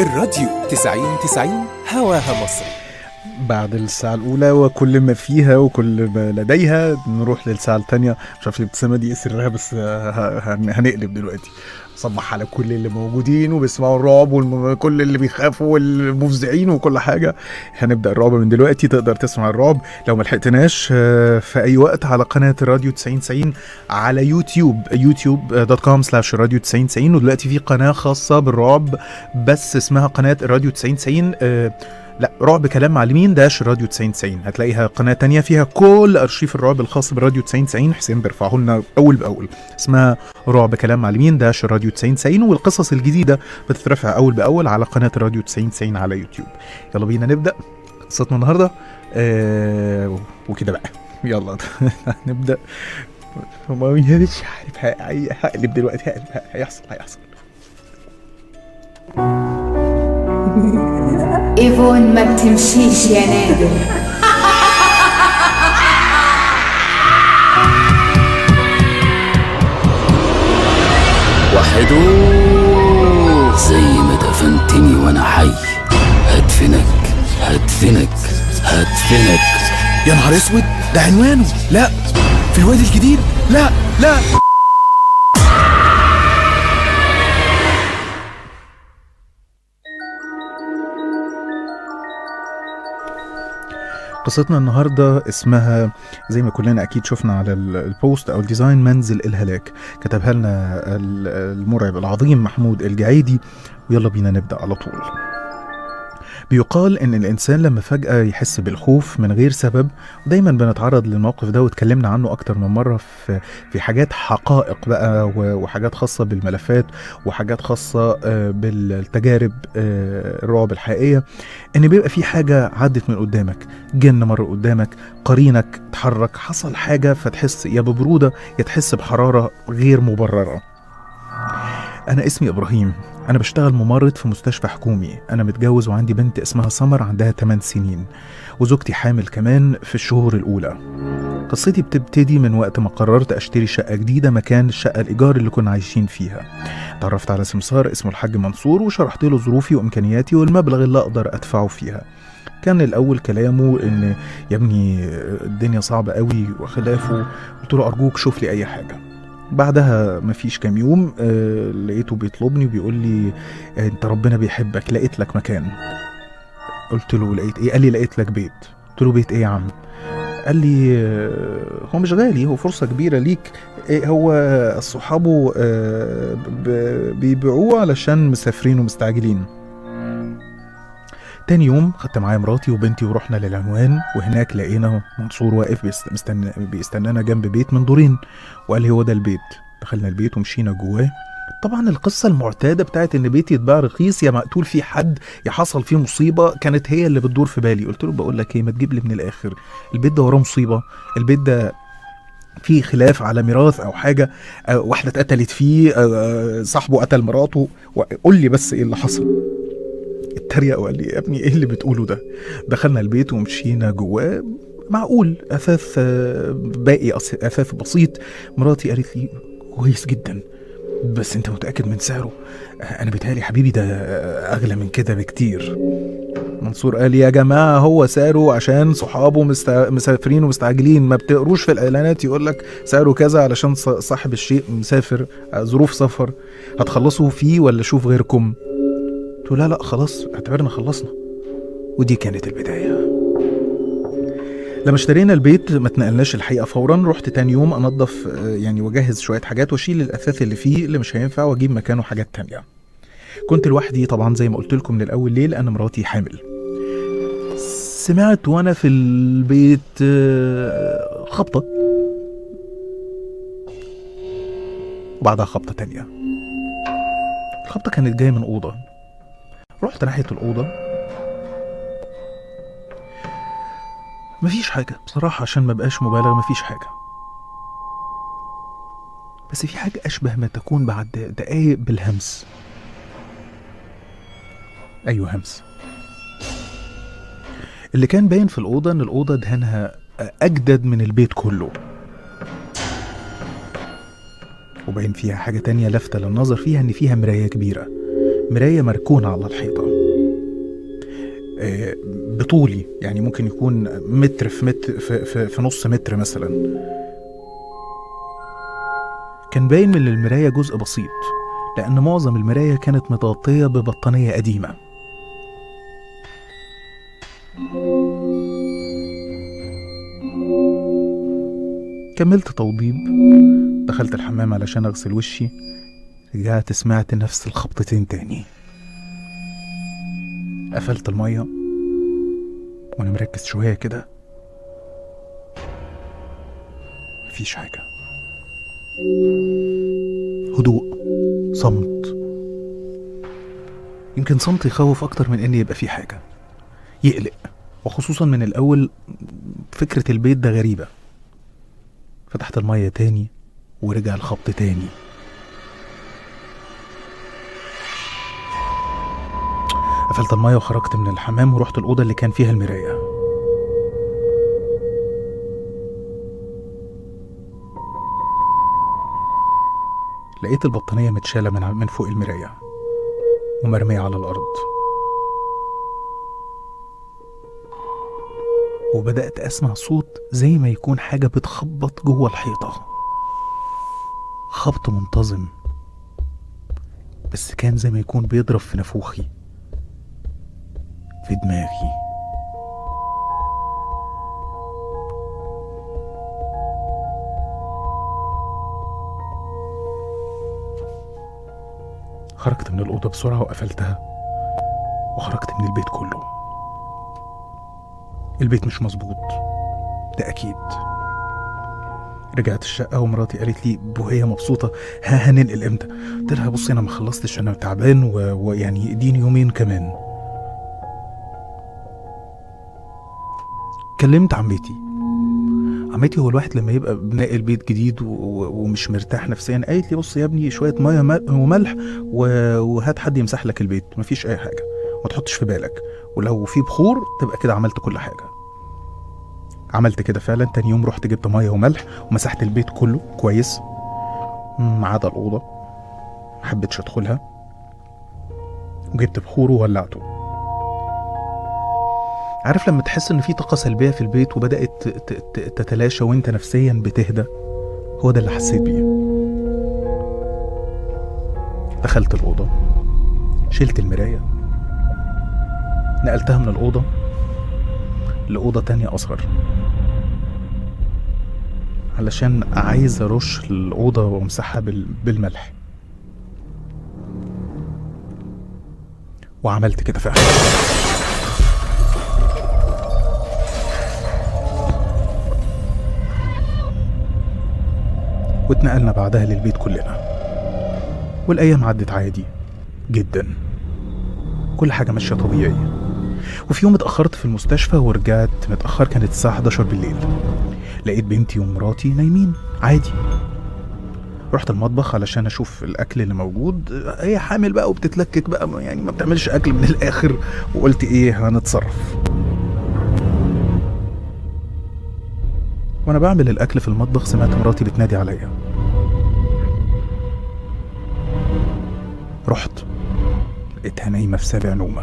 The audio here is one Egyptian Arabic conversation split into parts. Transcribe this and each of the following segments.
الراديو 90 90 هواها مصر بعد الساعة الأولى وكل ما فيها وكل ما لديها نروح للساعة الثانية مش عارف الابتسامة دي ايه سرها بس ه- هن- هنقلب دلوقتي صبح على كل اللي موجودين وبيسمعوا الرعب وكل اللي بيخافوا والمفزعين وكل حاجة هنبدأ الرعب من دلوقتي تقدر تسمع الرعب لو ما لحقتناش آه، في أي وقت على قناة الراديو 9090 على يوتيوب يوتيوب دوت كوم سلاش راديو 9090 ودلوقتي في قناة خاصة بالرعب بس اسمها قناة الراديو 9090 آه، لا رعب كلام معلمين داش راديو 9090 هتلاقيها قناه تانية فيها كل ارشيف الرعب الخاص بالراديو 9090 حسين بيرفعه لنا اول باول اسمها رعب كلام معلمين داش راديو 9090 والقصص الجديده بتترفع اول باول على قناه الراديو 9090 على يوتيوب يلا بينا نبدا قصتنا النهارده آه وكده بقى يلا نبدا ما مش عارف ه- هقلب دلوقتي هقلب هيحصل هيحصل ايفون ما بتمشيش يا نادر وحدو زي ما دفنتني وانا حي هدفنك هدفنك هدفنك يا نهار اسود ده عنوانه لا في الوادي الجديد لا لا قصتنا النهاردة اسمها زي ما كلنا أكيد شفنا على ال- البوست أو الديزاين منزل الهلاك كتبها لنا ال- المرعب العظيم محمود الجعيدي ويلا بينا نبدأ على طول بيقال ان الانسان لما فجاه يحس بالخوف من غير سبب ودايما بنتعرض للموقف ده واتكلمنا عنه اكتر من مره في في حاجات حقائق بقى و- وحاجات خاصه بالملفات وحاجات خاصه آه، بالتجارب آه، الرعب الحقيقيه ان بيبقى في حاجه عدت من قدامك جن مر قدامك قرينك اتحرك حصل حاجه فتحس يا ببروده يا تحس بحراره غير مبرره انا اسمي ابراهيم انا بشتغل ممرض في مستشفى حكومي انا متجوز وعندي بنت اسمها سمر عندها 8 سنين وزوجتي حامل كمان في الشهور الاولى قصتي بتبتدي من وقت ما قررت اشتري شقه جديده مكان الشقه الايجار اللي كنا عايشين فيها تعرفت على سمسار اسمه الحاج منصور وشرحت له ظروفي وامكانياتي والمبلغ اللي اقدر ادفعه فيها كان الاول كلامه ان يا ابني الدنيا صعبه قوي وخلافه قلت له ارجوك شوف لي اي حاجه بعدها مفيش كام يوم آه لقيته بيطلبني وبيقول لي آه انت ربنا بيحبك لقيت لك مكان قلت له لقيت ايه قال لي لقيت لك بيت قلت له بيت ايه يا عم قال لي آه، هو مش غالي هو فرصة كبيرة ليك إيه هو صحابه آه، ب- بيبيعوه علشان مسافرين ومستعجلين تاني يوم خدت معايا مراتي وبنتي ورحنا للعنوان وهناك لقينا منصور واقف بيست- مستنى بيستنانا جنب بيت من دورين وقال لي هو ده البيت دخلنا البيت ومشينا جواه طبعا القصة المعتادة بتاعت ان بيتي يتباع رخيص يا مقتول فيه حد يا حصل فيه مصيبة كانت هي اللي بتدور في بالي قلت له بقول لك ايه ما تجيب لي من الاخر البيت ده وراه مصيبة البيت ده في خلاف على ميراث او حاجة آه، واحدة اتقتلت فيه آه، صاحبه قتل مراته قول لي بس ايه اللي حصل اتريق وقال لي يا ابني ايه اللي بتقوله ده دخلنا البيت ومشينا جواه معقول اثاث آه، باقي أس- اثاث بسيط مراتي قالت لي كويس جدا بس انت متاكد من سعره آه، انا بيتهيألي حبيبي ده آه، اغلى من كده بكتير منصور قال يا جماعه هو سعره عشان صحابه مست... مسافرين ومستعجلين ما بتقروش في الاعلانات يقول لك سعره كذا علشان ص- صاحب الشيء مسافر آه، ظروف سفر هتخلصوا فيه ولا شوف غيركم قلت له لا لا خلاص اعتبرنا خلصنا ودي كانت البدايه لما اشترينا البيت ما اتنقلناش الحقيقه فورا رحت تاني يوم انضف آه، يعني واجهز شويه حاجات واشيل الاثاث اللي فيه اللي مش هينفع واجيب مكانه حاجات تانية كنت لوحدي طبعا زي ما قلت لكم من الاول ليه لان مراتي حامل سمعت وانا في البيت آه، خبطه وبعدها خبطه تانية الخبطه كانت جايه من اوضه رحت ناحيه الاوضه مفيش حاجة بصراحة عشان ما بقاش مبالغ مفيش حاجة بس في حاجة أشبه ما تكون بعد دقايق بالهمس أيوه همس اللي كان باين في الأوضة إن الأوضة دهانها أجدد من البيت كله وباين فيها حاجة تانية لافتة للنظر فيها إن فيها مراية كبيرة مراية مركونة على الحيطة آه، بطولي يعني ممكن يكون متر في متر في, في, في نص متر مثلا كان باين من المراية جزء بسيط لأن معظم المراية كانت متغطية ببطانية قديمة كملت توضيب دخلت الحمام علشان أغسل وشي رجعت سمعت نفس الخبطتين تاني قفلت المية وأنا مركز شوية كده مفيش حاجة هدوء صمت يمكن صمت يخوف أكتر من إن يبقى فيه حاجة يقلق وخصوصا من الأول فكرة البيت ده غريبة فتحت المية تاني ورجع الخبط تاني قفلت المية وخرجت من الحمام ورحت الأوضة اللي كان فيها المراية لقيت البطانية متشالة من من فوق المراية ومرمية على الأرض وبدأت أسمع صوت زي ما يكون حاجة بتخبط جوه الحيطة خبط منتظم بس كان زي ما يكون بيضرب في نافوخي في دماغي خرجت من الأوضة بسرعة وقفلتها وخرجت من البيت كله البيت مش مظبوط ده أكيد رجعت الشقة ومراتي قالت لي وهي مبسوطة ها هننقل امتى؟ قلت لها بصي أنا ما خلصتش أنا تعبان و- ويعني اديني يومين كمان كلمت عمتي عمتي هو الواحد لما يبقى بناقل بيت جديد و- و- ومش مرتاح نفسيا قالت لي بص يا ابني شويه ميه مل- وملح و- وهات حد يمسح لك البيت مفيش اي حاجه ما تحطش في بالك ولو في بخور تبقى كده عملت كل حاجه عملت كده فعلا تاني يوم رحت جبت ميه وملح ومسحت البيت كله كويس ما عدا الاوضه ما حبيتش ادخلها وجبت بخور وولعته عارف لما تحس ان في طاقه سلبيه في البيت وبدات ت- ت- ت- تتلاشى وانت نفسيا بتهدى هو ده اللي حسيت بيه دخلت الاوضه شلت المرايه نقلتها من الاوضه لاوضه تانية اصغر علشان عايز ارش الاوضه وامسحها بال- بالملح وعملت كده فعلا واتنقلنا بعدها للبيت كلنا والأيام عدت عادي جدا كل حاجة ماشية طبيعي وفي يوم اتأخرت في المستشفى ورجعت متأخر كانت الساعة 11 بالليل لقيت بنتي ومراتي نايمين عادي رحت المطبخ علشان اشوف الاكل اللي موجود هي حامل بقى وبتتلكك بقى يعني ما بتعملش اكل من الاخر وقلت ايه هنتصرف وانا بعمل الاكل في المطبخ سمعت مراتي بتنادي عليا رحت لقيتها نايمه في سابع نومه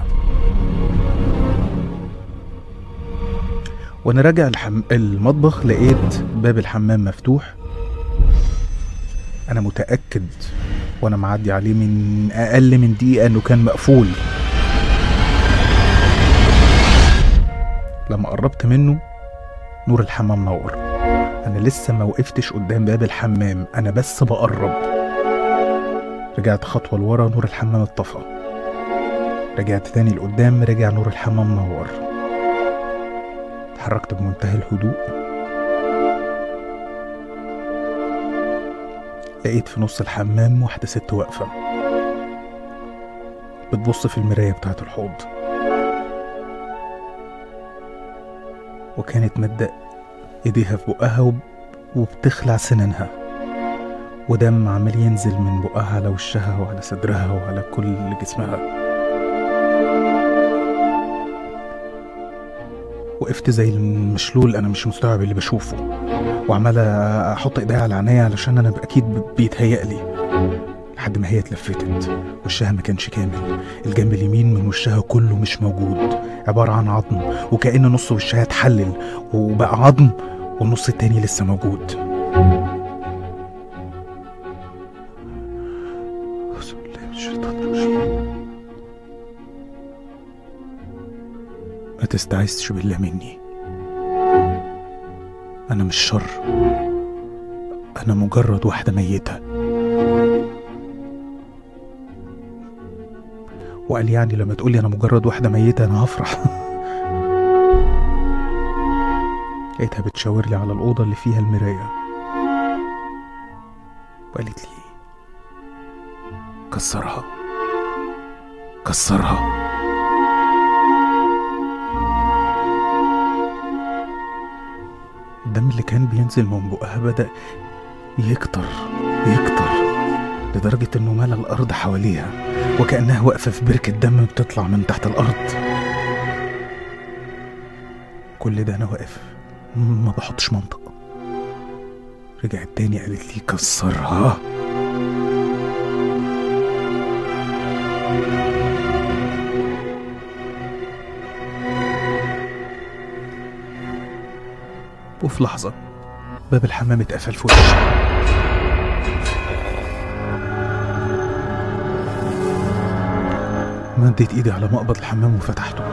وانا راجع الحم... المطبخ لقيت باب الحمام مفتوح انا متاكد وانا معدي عليه من اقل من دقيقه انه كان مقفول لما قربت منه نور الحمام نور انا لسه ما وقفتش قدام باب الحمام انا بس بقرب رجعت خطوه لورا نور الحمام اتطفى رجعت تاني لقدام رجع نور الحمام نور اتحركت بمنتهى الهدوء لقيت في نص الحمام واحدة ست واقفة بتبص في المراية بتاعة الحوض وكانت مادة ايديها في بقها وب- وبتخلع سنانها ودم عمال ينزل من بقها على وشها وعلى صدرها وعلى كل جسمها وقفت زي المشلول انا مش مستوعب اللي بشوفه وعمال احط ايديا على عينيا علشان انا اكيد بيتهيأ لي لحد ما هي اتلفتت وشها ما كانش كامل الجنب اليمين من وشها كله مش موجود عبارة عن عظم وكأن نص وشها اتحلل وبقى عظم والنص التاني لسه موجود أعوذ بالله من الشيطان الرجيم. ما تستعذش بالله مني أنا مش شر أنا مجرد واحدة ميتة وقال يعني لما تقولي أنا مجرد واحدة ميتة أنا هفرح لقيتها بتشاور لي على الأوضة اللي فيها المراية وقالت لي كسرها كسرها الدم اللي كان بينزل من بقها بدأ يكتر يكتر لدرجة إنه ملا الأرض حواليها وكأنها واقفة في بركة دم بتطلع من تحت الأرض كل ده أنا واقف ما بحطش منطق رجعت تاني قالت لي كسرها وفي لحظة باب الحمام اتقفل في وشي مديت ايدي على مقبض الحمام وفتحته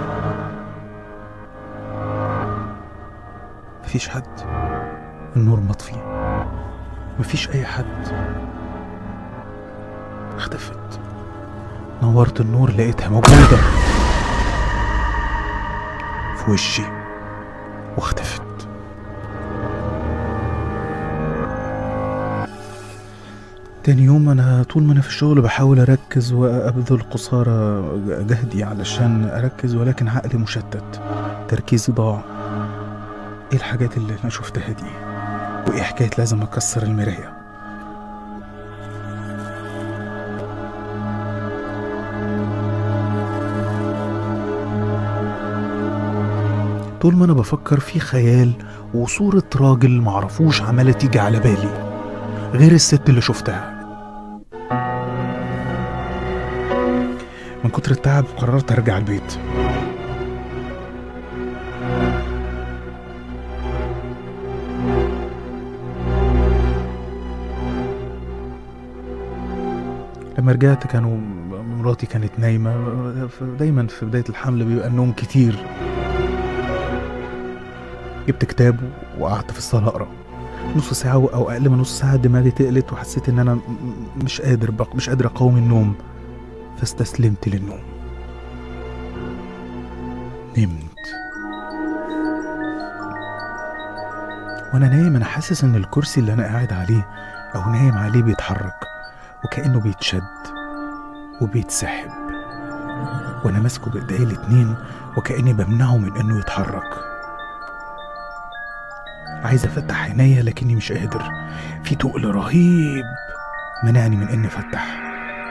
مفيش حد النور مطفي مفيش اي حد اختفت نورت النور لقيتها موجودة في وشي واختفت تاني يوم انا طول ما انا في الشغل بحاول اركز وابذل قصارى جهدي علشان اركز ولكن عقلي مشتت تركيزي ضاع ايه الحاجات اللي انا شفتها دي وايه حكايه لازم اكسر المرايه طول ما انا بفكر في خيال وصورة راجل معرفوش عمالة تيجي على بالي غير الست اللي شفتها من كتر التعب قررت ارجع البيت لما رجعت كانوا مراتي كانت نايمة دايما في بداية الحمل بيبقى النوم كتير جبت كتاب وقعدت في الصالة أقرأ نص ساعة أو أقل من نص ساعة دماغي تقلت وحسيت إن أنا م- م- مش قادر بق مش قادر أقاوم النوم فاستسلمت للنوم نمت وأنا نايم أنا حاسس إن الكرسي اللي أنا قاعد عليه أو نايم عليه بيتحرك وكأنه بيتشد وبيتسحب وأنا ماسكه بإيديا الاتنين وكأني بمنعه من إنه يتحرك عايز افتح عينيا لكني مش قادر في تقل رهيب منعني من اني افتح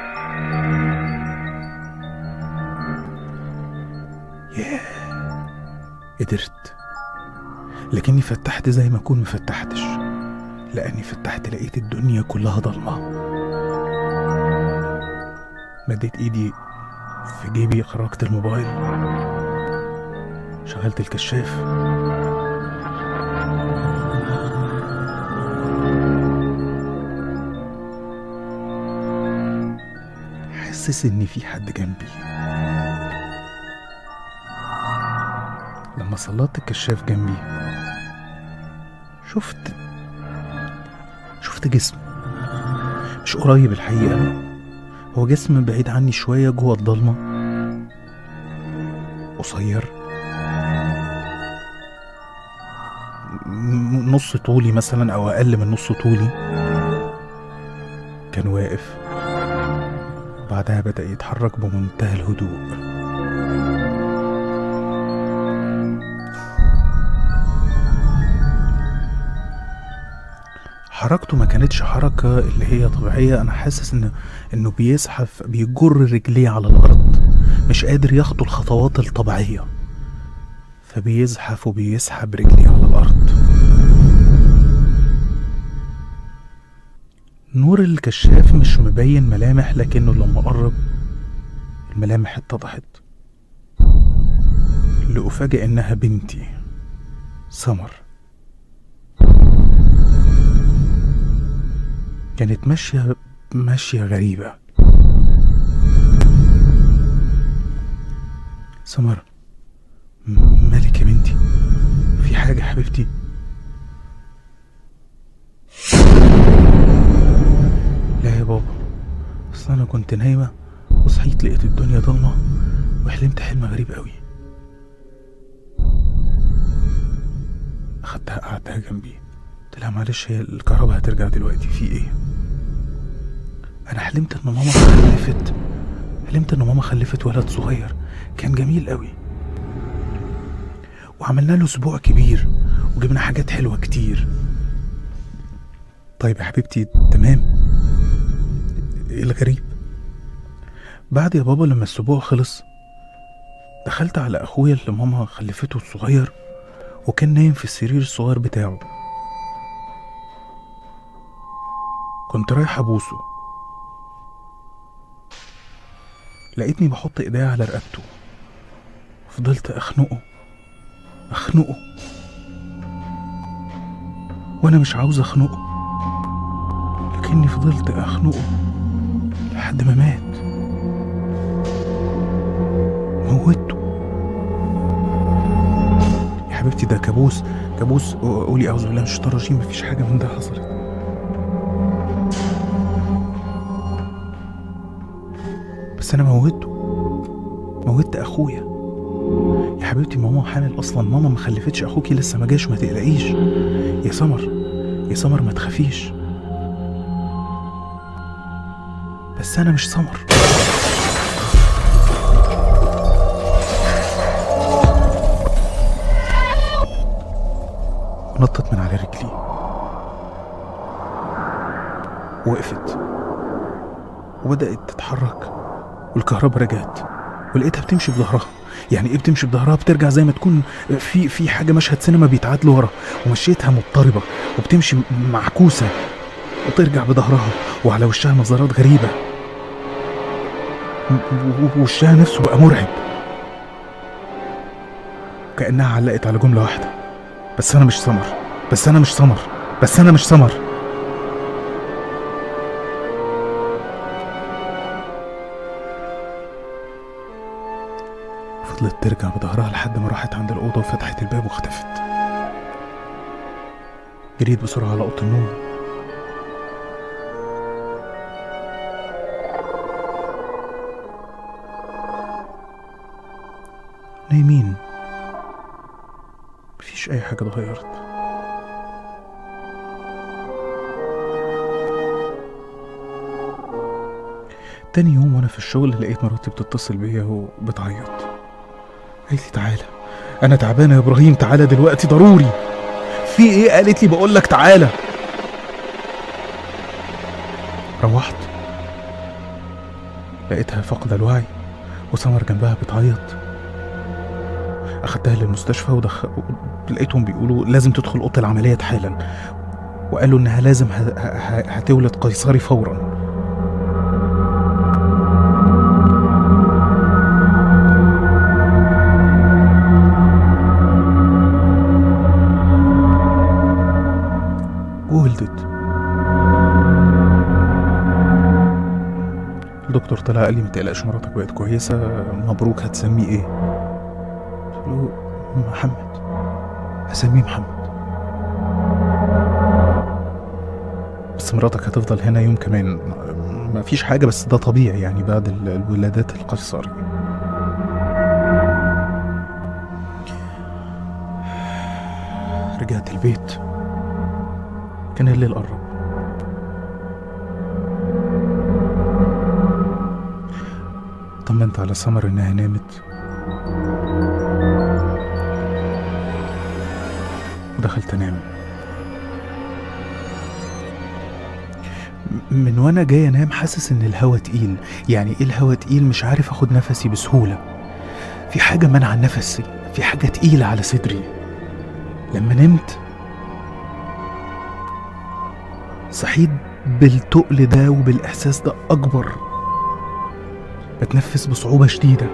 ياه قدرت لكني فتحت زي ما اكون مفتحتش لاني فتحت لقيت الدنيا كلها ضلمه مديت ايدي في جيبي خرجت الموبايل شغلت الكشاف حاسس ان في حد جنبي لما سلطت الكشاف جنبي شفت شفت جسم مش قريب الحقيقة هو جسم بعيد عني شوية جوه الضلمة قصير م- نص طولي مثلا او اقل من نص طولي كان واقف بعدها بدأ يتحرك بمنتهى الهدوء حركته ما كانتش حركة اللي هي طبيعية أنا حاسس إن إنه بيزحف بيجر رجليه على الأرض مش قادر يخطو الخطوات الطبيعية فبيزحف وبيسحب رجليه على الأرض نور الكشاف مش مبين ملامح لكنه لما قرب الملامح اتضحت لأفاجئ إنها بنتي سمر كانت ماشية ماشية غريبة سمر م- مالك يا بنتي في حاجة يا حبيبتي لا يا بابا اصل انا كنت نايمة وصحيت لقيت الدنيا ضلمة وحلمت حلم غريب قوي اخدتها قعدتها جنبي قلت لها معلش هي الكهرباء هترجع دلوقتي في ايه انا حلمت ان ماما خلفت حلمت ان ماما خلفت ولد صغير كان جميل قوي وعملنا له اسبوع كبير وجبنا حاجات حلوه كتير طيب يا حبيبتي تمام ايه الغريب بعد يا بابا لما الاسبوع خلص دخلت على اخويا اللي ماما خلفته الصغير وكان نايم في السرير الصغير بتاعه كنت رايح ابوسه لقيتني بحط ايديا على رقبته فضلت اخنقه اخنقه وانا مش عاوز اخنقه لكني فضلت اخنقه لحد ما مات موته يا حبيبتي ده كابوس كابوس قولي اعوذ بالله من الشيطان الرجيم مفيش حاجه من ده حصلت بس انا موته موتت اخويا يا حبيبتي ماما حامل اصلا ماما ما خلفتش اخوكي لسه ما جاش ما تقلقيش يا سمر يا سمر ما تخافيش بس انا مش سمر نطت من على رجلي وقفت وبدأت تتحرك والكهرباء رجعت ولقيتها بتمشي بظهرها يعني ايه بتمشي بظهرها بترجع زي ما تكون في في حاجه مشهد سينما بيتعاد لورا ومشيتها مضطربه وبتمشي م- معكوسه وترجع بظهرها وعلى وشها نظرات غريبه م- و- ووشها نفسه بقى مرعب كانها علقت على جمله واحده بس انا مش سمر بس انا مش سمر بس انا مش سمر فضلت ترجع بظهرها لحد ما راحت عند الأوضة وفتحت الباب واختفت جريت بسرعة على أوضة النوم نايمين مفيش أي حاجة اتغيرت تاني يوم وأنا في الشغل لقيت مراتي بتتصل بيا وبتعيط قالت لي تعالى انا تعبانه يا ابراهيم تعالى دلوقتي ضروري في ايه قالت لي بقول لك تعالى روحت لقيتها فاقده الوعي وسمر جنبها بتعيط اخدتها للمستشفى ودخ... لقيتهم بيقولوا لازم تدخل اوضه العمليات حالا وقالوا انها لازم ه... ه... هتولد قيصري فورا وولدت الدكتور طلع قال لي ما تقلقش مراتك بقت كويسه مبروك هتسميه ايه قلت له محمد هسميه محمد بس مراتك هتفضل هنا يوم كمان ما فيش حاجه بس ده طبيعي يعني بعد ال- الولادات القيصري رجعت البيت كان الليل قرب طمنت على سمر انها نامت ودخلت انام م- من وانا جاي انام حاسس ان الهوا تقيل يعني ايه الهوا تقيل مش عارف اخد نفسي بسهوله في حاجه منع نفسي في حاجه تقيله على صدري لما نمت صحيت بالتقل ده وبالإحساس ده أكبر بتنفس بصعوبة شديدة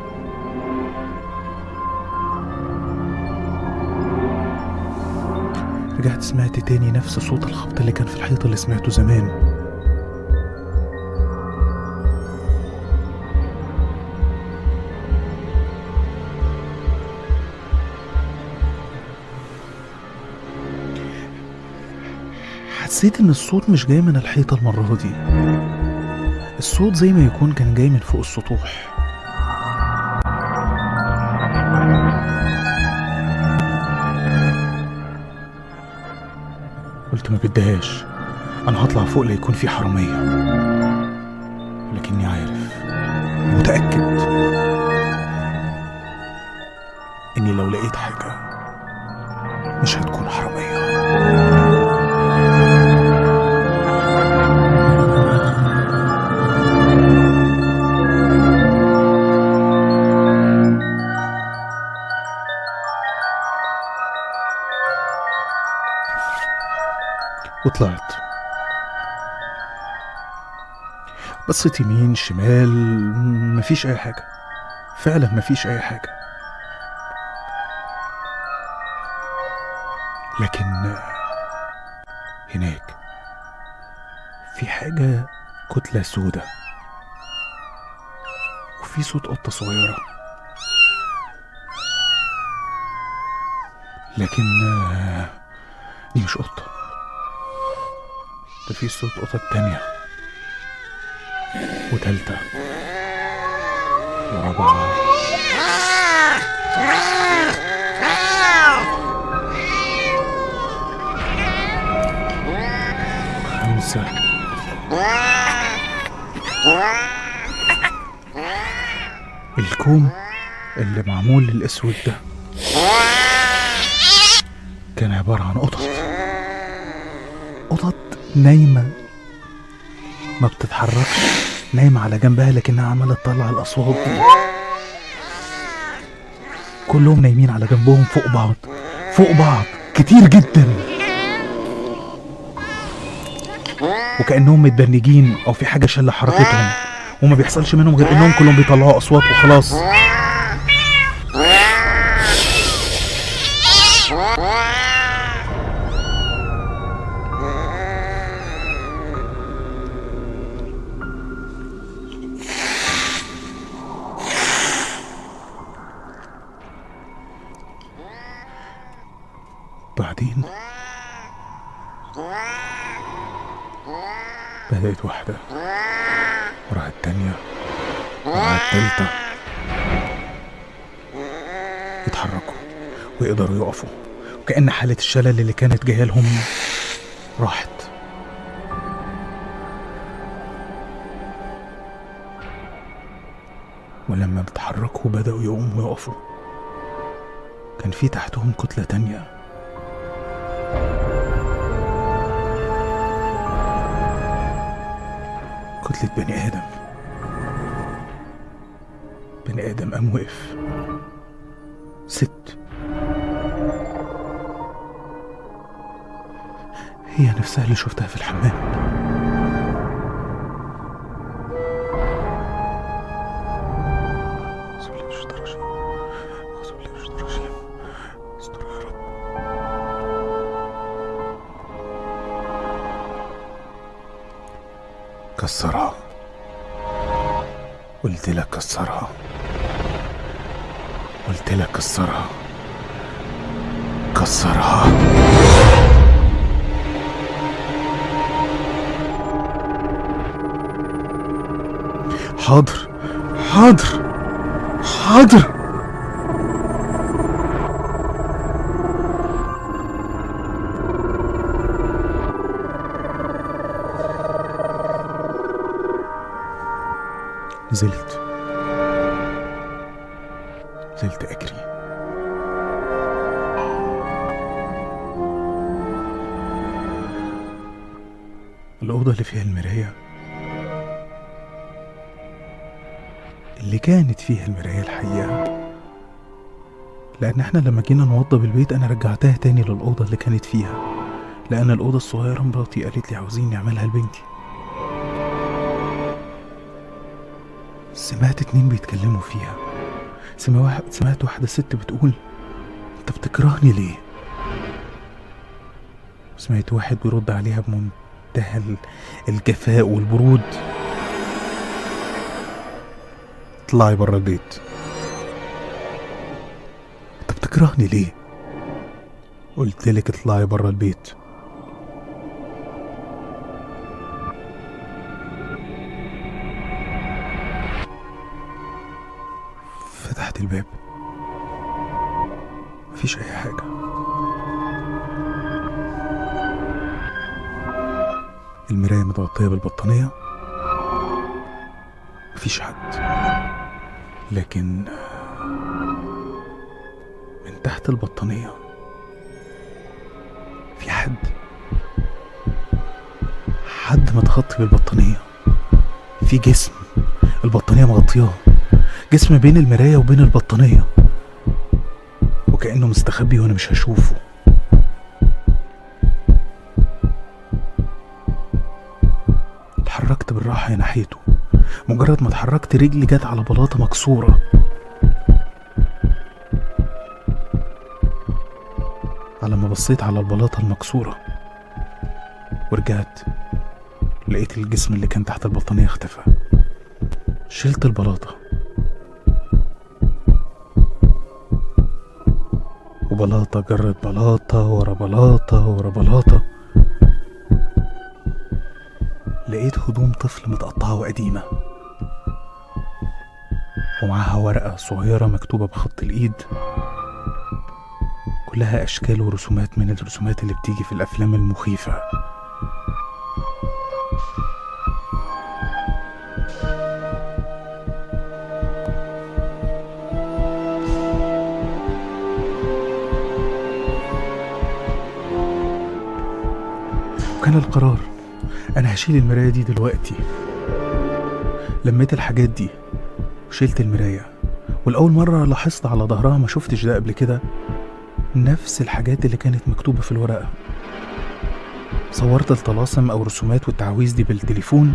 رجعت سمعت تاني نفس صوت الخبط اللي كان في الحيط اللي سمعته زمان حسيت ان الصوت مش جاي من الحيطة المرة دي الصوت زي ما يكون كان جاي من فوق السطوح قلت ما بدهاش انا هطلع فوق ليكون في حرامية لكني عارف متأكد اني لو لقيت حاجة مش هتكون حرامية وطلعت بصيت يمين شمال مفيش اي حاجة فعلا مفيش اي حاجة لكن هناك في حاجة كتلة سودة وفي صوت قطة صغيرة لكن آه، دي مش قطة ده في صوت قطط تانية وتالتة ورابعة خمسة الكوم اللي معمول للأسود ده كان عبارة عن قطط قطط نايمة ما بتتحركش نايمة على جنبها لكنها عمالة تطلع الأصوات دي كلهم نايمين على جنبهم فوق بعض فوق بعض كتير جدا وكأنهم متبنجين أو في حاجة شلة حركتهم وما بيحصلش منهم غير إنهم كلهم بيطلعوا أصوات وخلاص بعدين بدأت واحدة وراها التانية وراها التالتة يتحركوا ويقدروا يقفوا وكأن حالة الشلل اللي كانت جاية لهم راحت ولما بيتحركوا بدأوا يقوموا ويقفوا كان في تحتهم كتلة تانية كتلة بني آدم بني آدم قام وقف ست هي نفسها اللي شفتها في الحمام أعوذ بالله من الشيطان الرجيم. أعوذ بالله من الشيطان الرجيم. استر يا رب كسرها قلت لك كسرها قلت لك كسرها كسرها حاضر حاضر حاضر نزلت نزلت أجري الأوضة اللي فيها المراية اللي كانت فيها المراية الحقيقة لأن احنا لما جينا نوضب البيت أنا رجعتها تاني للأوضة اللي كانت فيها لان الاوضه الصغيره مراتي قالت لي عاوزين نعملها لبنتي سمعت اتنين بيتكلموا فيها سمع واحد سمعت واحدة ست بتقول انت بتكرهني ليه سمعت واحد بيرد عليها بمنتهى ال- الجفاء والبرود اطلعي بره البيت انت بتكرهني ليه قلت لك اطلعي بره البيت فتحت الباب مفيش اي حاجه المرايه متغطيه بالبطانيه مفيش حد لكن من تحت البطانيه في حد حد متغطي بالبطانيه في جسم البطانيه مغطياه جسم بين المراية وبين البطانية وكأنه مستخبي وأنا مش هشوفه اتحركت بالراحة ناحيته مجرد ما اتحركت رجلي جت على بلاطة مكسورة على ما بصيت على البلاطة المكسورة ورجعت لقيت الجسم اللي كان تحت البطانية اختفى شلت البلاطة وبلاطة جرت بلاطة ورا بلاطة ورا بلاطة لقيت هدوم طفل متقطعة وقديمة ومعاها ورقة صغيرة مكتوبة بخط الإيد كلها أشكال ورسومات من الرسومات اللي بتيجي في الأفلام المخيفة وكان القرار انا هشيل المرايه دي دلوقتي لميت الحاجات دي وشلت المرايه والاول مره لاحظت على ظهرها ما شفتش ده قبل كده نفس الحاجات اللي كانت مكتوبه في الورقه صورت الطلاسم او رسومات والتعاويذ دي بالتليفون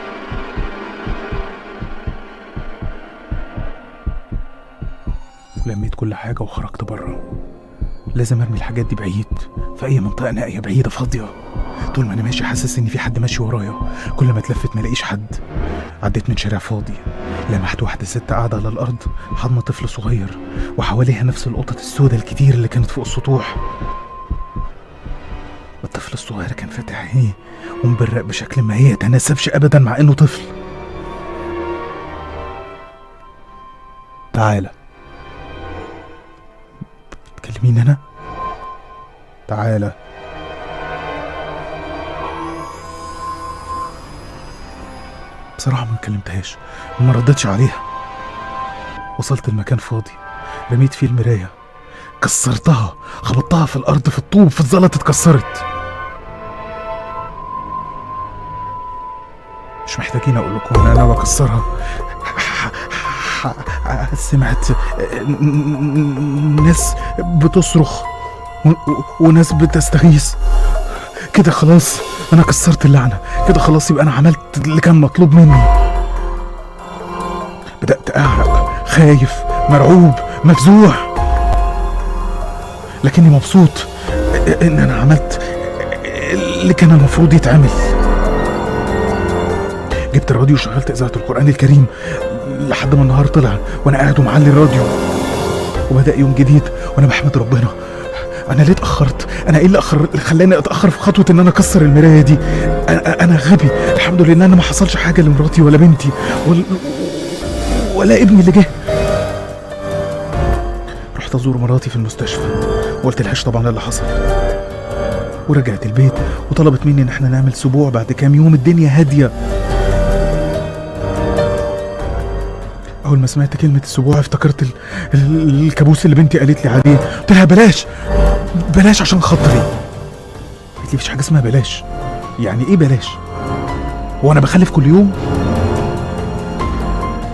لميت كل حاجه وخرجت بره لازم ارمي الحاجات دي بعيد في اي منطقه نائيه بعيده فاضيه طول ما انا ماشي حاسس ان في حد ماشي ورايا كل ما اتلفت ما الاقيش حد عديت من شارع فاضي لمحت واحدة ست قاعدة على الأرض حضنة طفل صغير وحواليها نفس القطط السوداء الكتير اللي كانت فوق السطوح الطفل الصغير كان فاتح عينيه ومبرق بشكل ما يتناسبش أبدا مع إنه طفل تعالى تكلميني أنا؟ تعالى بصراحة ما كلمتهاش وما ردتش عليها وصلت المكان فاضي رميت فيه المراية كسرتها خبطتها في الأرض في الطوب في الزلط اتكسرت مش محتاجين أقول لكم إن أنا بكسرها سمعت ناس بتصرخ و- و- وناس بتستغيث كده خلاص انا كسرت اللعنه كده خلاص يبقى انا عملت اللي كان مطلوب مني بدات اعرق خايف مرعوب مفزوع لكني مبسوط ان انا عملت اللي كان المفروض يتعمل جبت الراديو وشغلت اذاعه القران الكريم لحد ما النهار طلع وانا قاعد ومعلي الراديو وبدا يوم جديد وانا بحمد ربنا انا ليه اتاخرت انا ايه اللي اخر اللي خلاني اتاخر في خطوه ان انا اكسر المرايه دي انا, أنا غبي الحمد لله ان انا ما حصلش حاجه لمراتي ولا بنتي ولا, ولا ابني اللي جه رحت ازور مراتي في المستشفى وقلت لهاش طبعا اللي حصل ورجعت البيت وطلبت مني ان احنا نعمل سبوع بعد كام يوم الدنيا هاديه اول ما سمعت كلمه السبوع افتكرت ال... ال... الكابوس اللي بنتي قالت لي عليه قلت لها بلاش بلاش عشان خاطري قالت لي مفيش حاجه اسمها بلاش يعني ايه بلاش هو انا بخلف كل يوم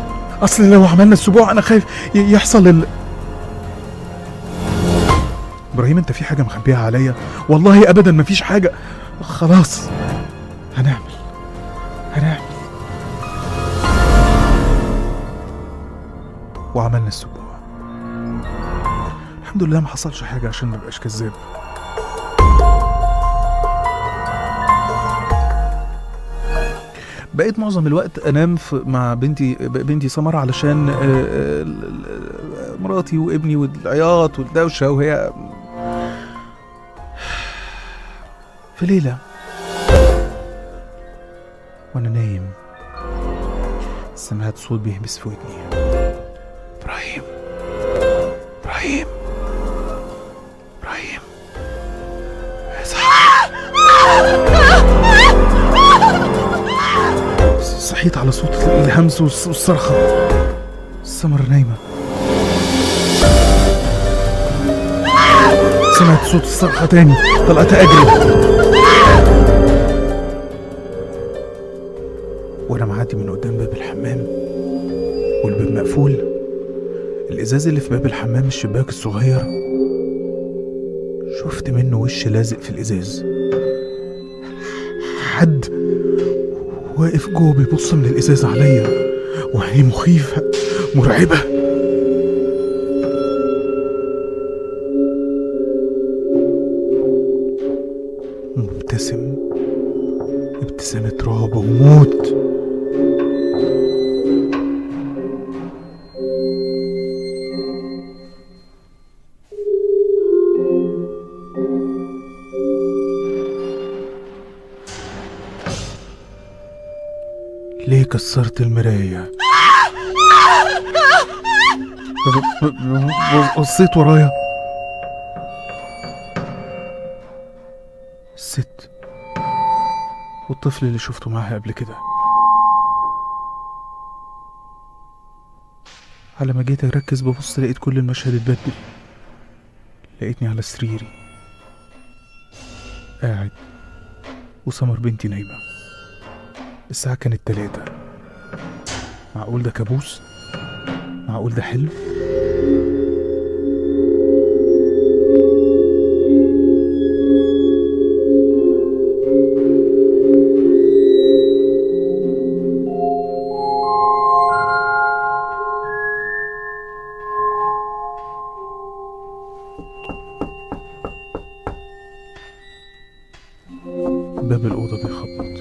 اصل لو عملنا السبوع انا خايف ي- يحصل ال... ابراهيم انت في حاجه مخبيها عليا والله ابدا مفيش حاجه خلاص هنعمل هنعمل وعملنا السبوع الحمد لله ما حصلش حاجه عشان ما ابقاش كذاب بقيت معظم الوقت انام في مع بنتي بنتي سمر علشان آه، آه، ال- ال- مراتي وابني والعياط والدوشه وهي في ليله وانا نايم سمعت صوت بيهمس في ودني ابراهيم ابراهيم ابراهيم اصحى صحيت على صوت الهمس والص- والصرخة سمر نايمة سمعت صوت الصرخة تاني طلعت أجري وأنا معدي من قدام باب الحمام والباب مقفول الإزاز اللي في باب الحمام الشباك الصغير شفت منه وش لازق في الإزاز حد واقف جوه بيبص من الازاز عليا وعينيه مخيفه مرعبه مبتسم ابتسامة رعب وموت ليه كسرت المراية؟ ب- ب- ب- بصيت ورايا الست والطفل اللي شفته معاها قبل كده على ما جيت اركز ببص لقيت كل المشهد اتبدل لقيتني على سريري قاعد وسمر بنتي نايمه الساعة كانت تلاتة معقول ده كابوس؟ معقول ده حلم؟ باب الأوضة بيخبط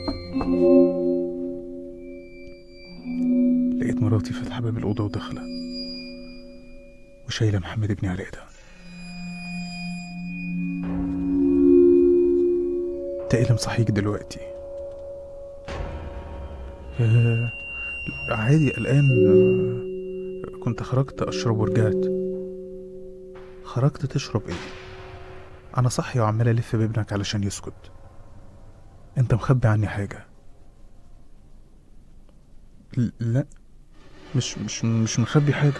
لقيت مراتي فاتحة باب الأوضة وداخلة وشايلة محمد ابني على ايدها انت ايه اللي مصحيك دلوقتي؟ آه، عادي الآن آه، كنت خرجت أشرب ورجعت خرجت تشرب ايه؟ أنا صحي وعمال ألف بابنك علشان يسكت أنت مخبي عني حاجة ل- لا مش مش مش مخبي حاجة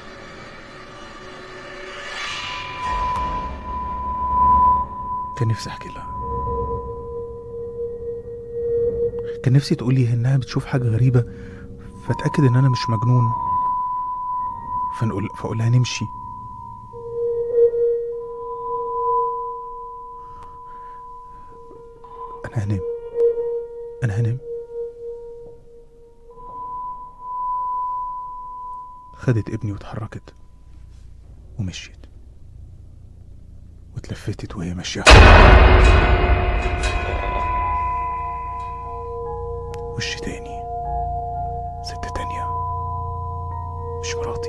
كان نفسي احكي لها كان نفسي تقولي انها بتشوف حاجة غريبة فاتأكد ان انا مش مجنون فنقول فاقولها نمشي انا هنام انا هنام خدت ابني واتحركت ومشيت واتلفتت وهي ماشية وش تاني ست تانية مش مراتي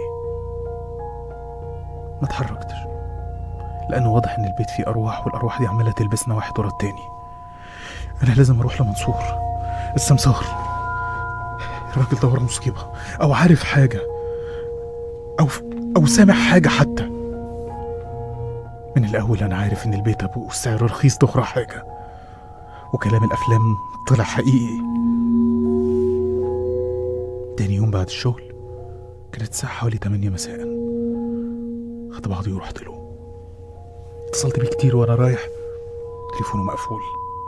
ما اتحركتش لأنه واضح إن البيت فيه أرواح والأرواح دي عمالة تلبسنا واحد ورا التاني أنا لازم أروح لمنصور السمسار الراجل ده ورا مصيبة أو عارف حاجة أو أو سامع حاجة حتى من الأول أنا عارف إن البيت أبوه والسعر رخيص تخرى حاجة وكلام الأفلام طلع حقيقي تاني يوم بعد الشغل كانت الساعة حوالي 8 مساء خدت بعضي ورحت له اتصلت بيه كتير وأنا رايح تليفونه مقفول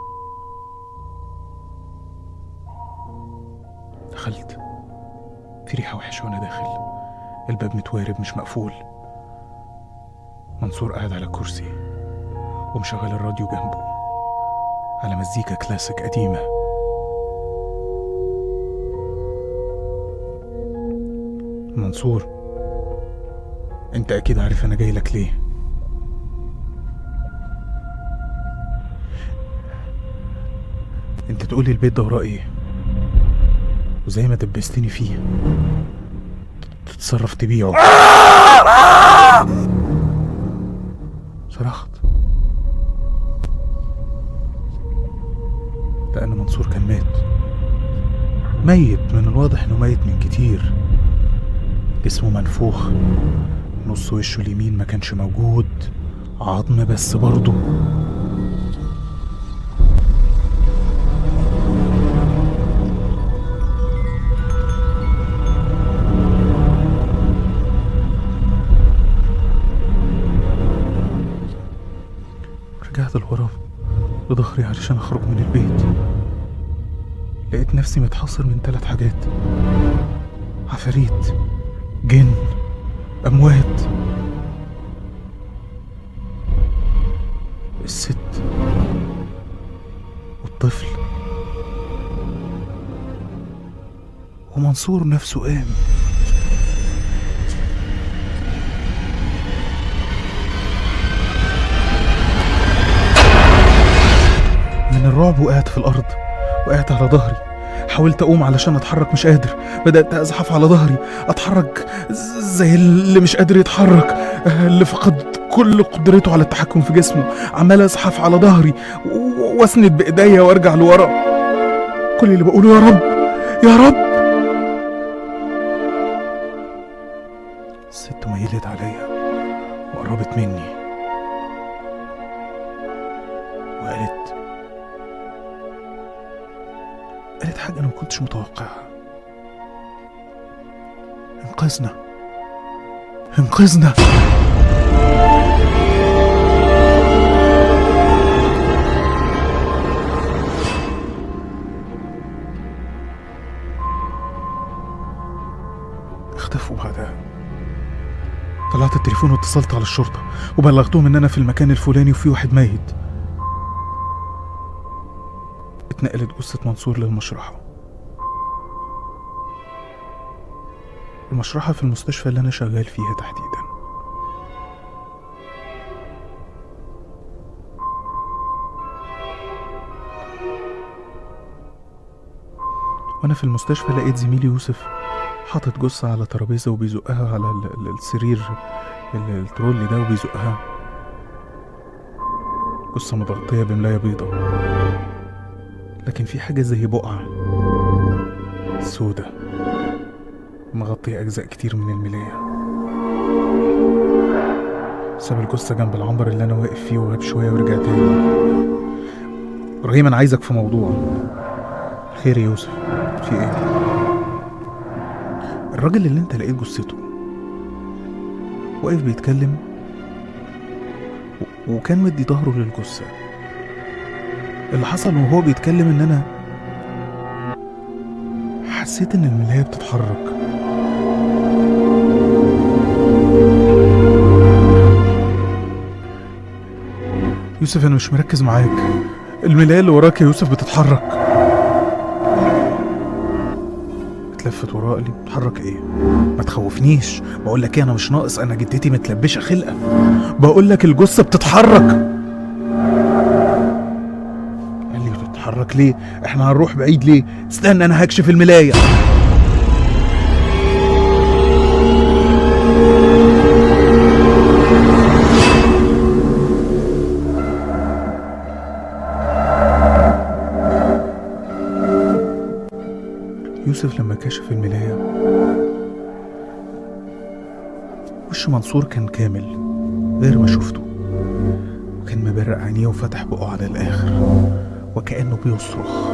دخلت في ريحة وحشة وأنا داخل الباب متوارب مش مقفول منصور قاعد على الكرسي ومشغل الراديو جنبه على مزيكا كلاسيك قديمة منصور انت اكيد عارف انا جاي لك ليه انت تقولي البيت ده وراه ايه وزي ما دبستني فيه تتصرف تبيعه صرخت لأن منصور كان مات ميت من الواضح إنه ميت من كتير جسمه منفوخ نص وشه اليمين ما كانش موجود عظم بس برضه رجعت لورا بظهري علشان اخرج من البيت لقيت نفسي متحصر من ثلاث حاجات عفاريت جن اموات الست والطفل ومنصور نفسه قام من الرعب وقعت في الأرض وقعت على ظهري حاولت أقوم علشان أتحرك مش قادر بدأت أزحف على ظهري أتحرك ز- زي اللي مش قادر يتحرك آه، اللي فقد كل قدرته على التحكم في جسمه عمال أزحف على ظهري و- وأسند بإيديا وأرجع لورا كل اللي بقوله يا رب يا رب الست ميلت عليا وقربت مني وقالت قالت حاجة أنا ما كنتش متوقعها انقذنا انقذنا اختفوا بعدها طلعت التليفون واتصلت على الشرطة وبلغتهم إن أنا في المكان الفلاني وفي واحد ميت اتنقلت جثة منصور للمشرحة المشرحة في المستشفى اللي أنا شغال فيها تحديدا وأنا في المستشفى لقيت زميلي يوسف حاطط جثة على ترابيزة وبيزقها على ال- ال- السرير ال- الترولي ده وبيزقها جثة متغطية بملاية بيضة لكن في حاجة زي بقعة سودة مغطية أجزاء كتير من الملاية ساب الجثة جنب العنبر اللي أنا واقف فيه وغاب شوية ورجع تاني إبراهيم أنا عايزك في موضوع خير يا يوسف في إيه؟ الراجل اللي أنت لقيت جثته واقف بيتكلم و- وكان مدي ظهره للجثة اللي حصل وهو بيتكلم ان انا حسيت ان الملاية بتتحرك يوسف انا مش مركز معاك الملاية اللي وراك يا يوسف بتتحرك اتلفت وراء قال لي بتتحرك ايه ما تخوفنيش بقول لك ايه انا مش ناقص انا جدتي متلبشه خلقه بقول لك الجثه بتتحرك قال لي بتتحرك ليه احنا هنروح بعيد ليه استنى انا هكشف الملايه يوسف لما كشف الملايه وش منصور كان كامل غير ما شفته وكان مبرق عينيه وفتح بقه على الآخر وكأنه بيصرخ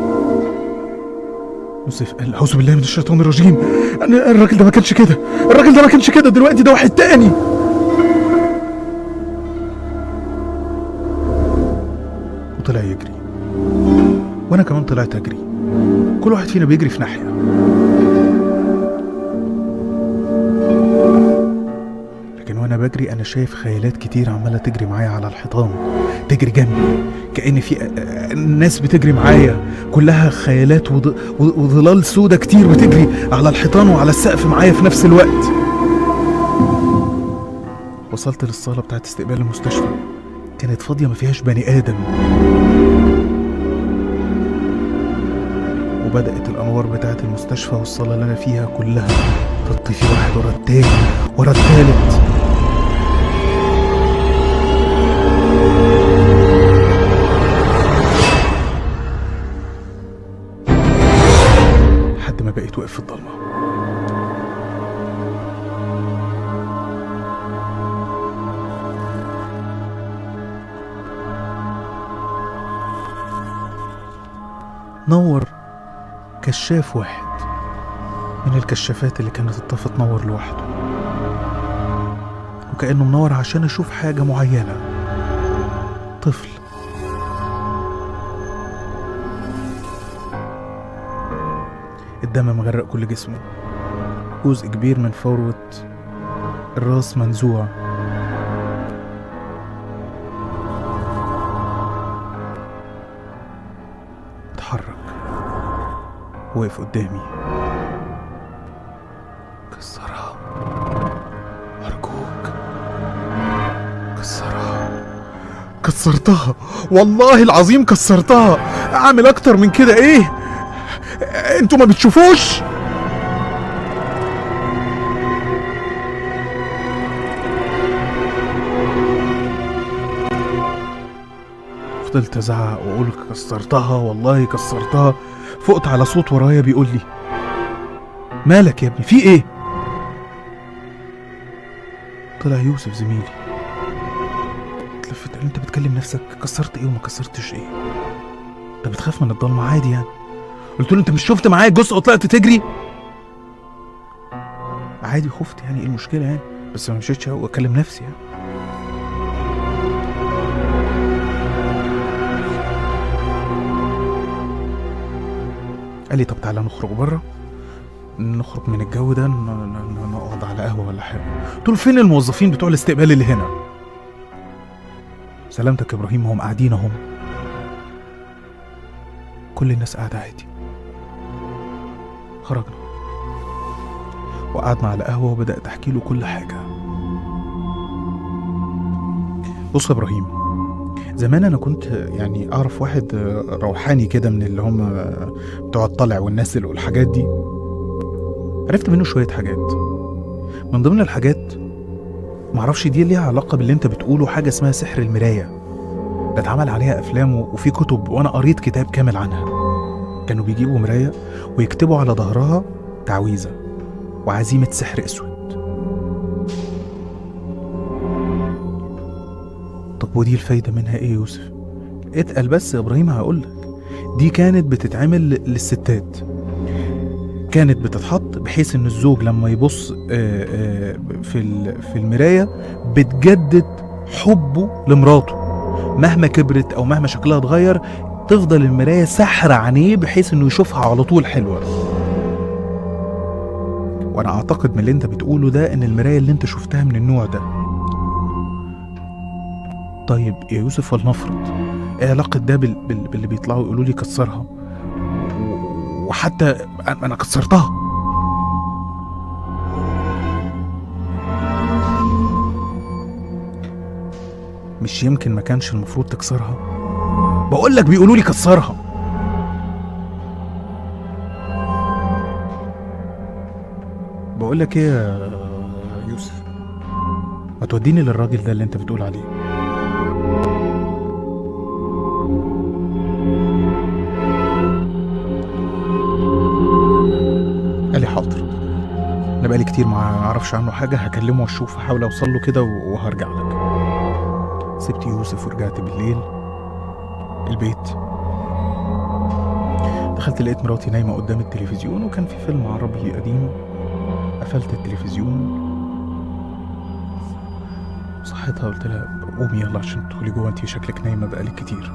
يوسف قال أعوذ بالله من الشيطان الرجيم أنا الراجل ده ما كانش كده الراجل ده ما كانش كده دلوقتي ده واحد تاني وطلع يجري وأنا كمان طلعت أجري كل واحد فينا بيجري في ناحية لكن وانا وانا بجري انا شايف خيالات كتير عماله تجري معايا على الحيطان تجري جنبي كأن في آه، آه، ناس بتجري معايا كلها خيالات وض- و- وظلال سودة كتير بتجري على الحيطان وعلى السقف معايا في نفس الوقت وصلت للصالة بتاعت استقبال المستشفى كانت فاضية ما فيهاش بني آدم وبدأت الأنوار بتاعت المستشفى والصالة اللي أنا فيها كلها تطفي واحد ورا التاني ورا التالت لحد ما بقيت واقف في الضلمة نور كشاف واحد من الكشافات اللي كانت الطفى تنور لوحده وكأنه منور عشان أشوف حاجة معينة طفل الدم مغرق كل جسمه جزء كبير من فروة الراس منزوع اتحرك وقف قدامي كسرها أرجوك كسرها كسرتها والله العظيم كسرتها أعمل أكتر من كده إيه انتوا ما بتشوفوش فضلت ازعق واقول كسرتها والله كسرتها فقت على صوت ورايا بيقول لي مالك يا ابني في ايه طلع يوسف زميلي اتلفت قال لي انت بتكلم نفسك كسرت ايه وما كسرتش ايه انت بتخاف من الضلمه عادي يعني قلت له انت مش شفت معايا الجثه وطلعت تجري عادي خفت يعني ايه المشكله يعني بس ما مشيتش واكلم نفسي يعني قال لي طب تعالى نخرج بره نخرج من الجو ده ن- ن- ن- نقعد على قهوه ولا حاجه قلت له فين الموظفين بتوع الاستقبال اللي هنا سلامتك يا ابراهيم هم قاعدين اهم كل الناس قاعده عادي خرجنا وقعدنا على قهوه وبدات احكي له كل حاجه بص يا ابراهيم زمان انا كنت يعني اعرف واحد روحاني كده من اللي هم بتوع الطلع والنازل والحاجات دي عرفت منه شويه حاجات من ضمن الحاجات معرفش دي ليها علاقه باللي انت بتقوله حاجه اسمها سحر المرايه ده اتعمل عليها افلام و- وفي كتب وانا قريت كتاب كامل عنها كانوا بيجيبوا مرايه ويكتبوا على ظهرها تعويذه وعزيمه سحر اسود طب ودي الفايده منها ايه يا يوسف اتقل بس يا ابراهيم هقولك دي كانت بتتعمل للستات كانت بتتحط بحيث ان الزوج لما يبص آه، آه، في ال- في المرايه بتجدد حبه لمراته مهما كبرت او مهما شكلها اتغير تفضل المرايه سحر عينيه بحيث انه يشوفها على طول حلوه وانا اعتقد من اللي انت بتقوله ده ان المرايه اللي انت شفتها من النوع ده طيب يا يوسف ولنفرض ايه علاقه ده بال... بال... باللي بيطلعوا يقولوا لي كسرها و- وحتى أنا- انا كسرتها مش يمكن ما كانش المفروض تكسرها بقول لك بيقولوا لي كسرها بقول لك ايه يا يوسف ما توديني للراجل ده اللي انت بتقول عليه قال لي حاضر انا بقالي كتير ما اعرفش عنه حاجه هكلمه واشوف احاول اوصل له كده وهرجع لك سبت يوسف ورجعت بالليل البيت دخلت لقيت مراتي نايمة قدام التلفزيون وكان في فيلم عربي قديم قفلت التلفزيون صحيتها قلت لها قومي يلا عشان تدخلي جوه انتي شكلك نايمة بقالك كتير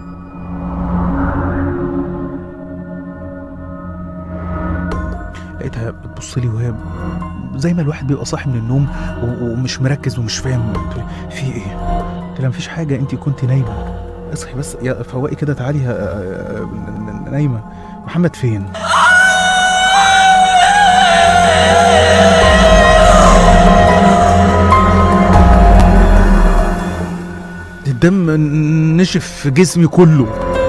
لقيتها بتبص لي وهي زي ما الواحد بيبقى صاحي من النوم و- ومش مركز ومش فاهم قلت له في ايه؟ قلت لها مفيش حاجه انت كنت نايمه اصحي بس يا فوقي كده تعالي ه- آه، ن- ن- نايمه محمد فين؟ الدم نشف في جسمي كله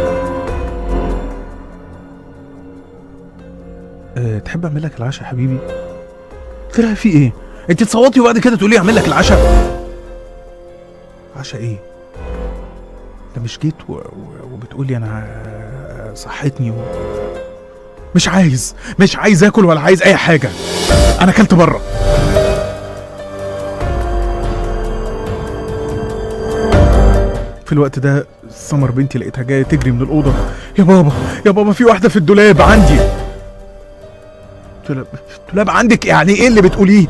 أه تحب اعمل لك العشاء يا حبيبي قلت لها في ايه انت تصوتي وبعد كده تقولي اعمل لك العشاء عشاء ايه انت مش جيت و... و... وبتقولي انا ع- صحتني و... مش عايز مش عايز اكل ولا عايز اي حاجه انا اكلت بره في الوقت ده سمر بنتي لقيتها جايه تجري من الاوضه يا بابا يا بابا في واحده في الدولاب عندي قلت لها الدولاب عندك يعني ايه اللي بتقوليه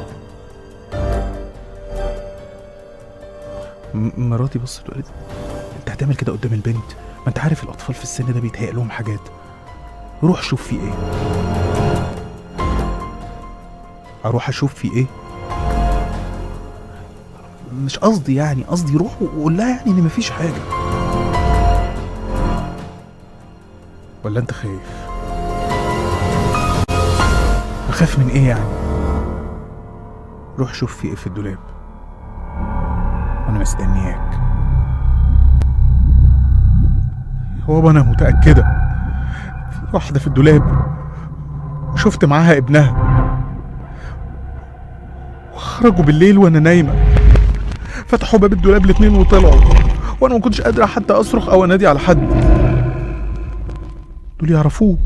م- مراتي بصت وقالت انت هتعمل كده قدام البنت ما انت عارف الاطفال في السن ده بيتهيأ لهم حاجات روح شوف في ايه اروح اشوف في ايه مش قصدي يعني قصدي روح وقول لها يعني ان مفيش حاجه ولا انت خايف بخاف من ايه يعني روح شوف في ايه في الدولاب وانا مستنياك هو انا متاكده في واحده في الدولاب وشفت معاها ابنها وخرجوا بالليل وانا نايمه فتحوا باب الدولاب الاتنين وطلعوا وانا ما كنتش قادره حتى اصرخ او انادي على حد دول يعرفوك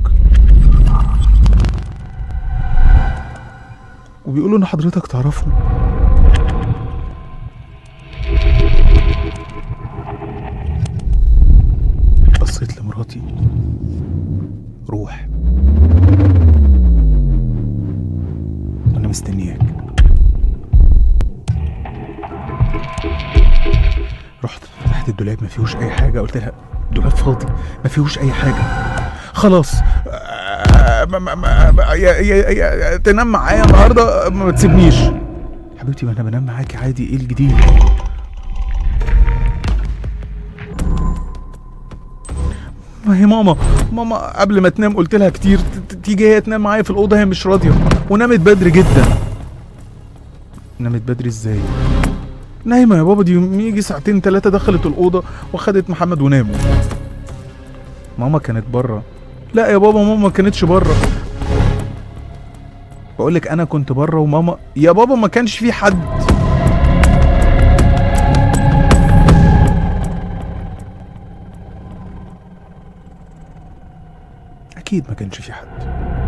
وبيقولوا ان حضرتك تعرفهم بصيت لمراتي روح انا مستنياك رحت فتحت الدولاب ما فيهوش اي حاجه قلت لها الدولاب فاضي ما فيهوش اي حاجه خلاص آه، ما ما ما ما- يا يا يا تنام معايا النهارده ما تسيبنيش حبيبتي ما انا بنام معاكي عادي ايه الجديد ما هي ماما ماما قبل ما تنام قلت لها كتير ت- ت- تيجي هي تنام معايا في الاوضه هي مش راضيه ونامت بدري جدا نامت بدري ازاي نايمه يا بابا دي يجي ساعتين ثلاثه دخلت الاوضه وخدت محمد وناموا ماما كانت بره لا يا بابا ماما ما كانتش بره بقول لك انا كنت بره وماما يا بابا ما كانش في حد اكيد ما كانش في حد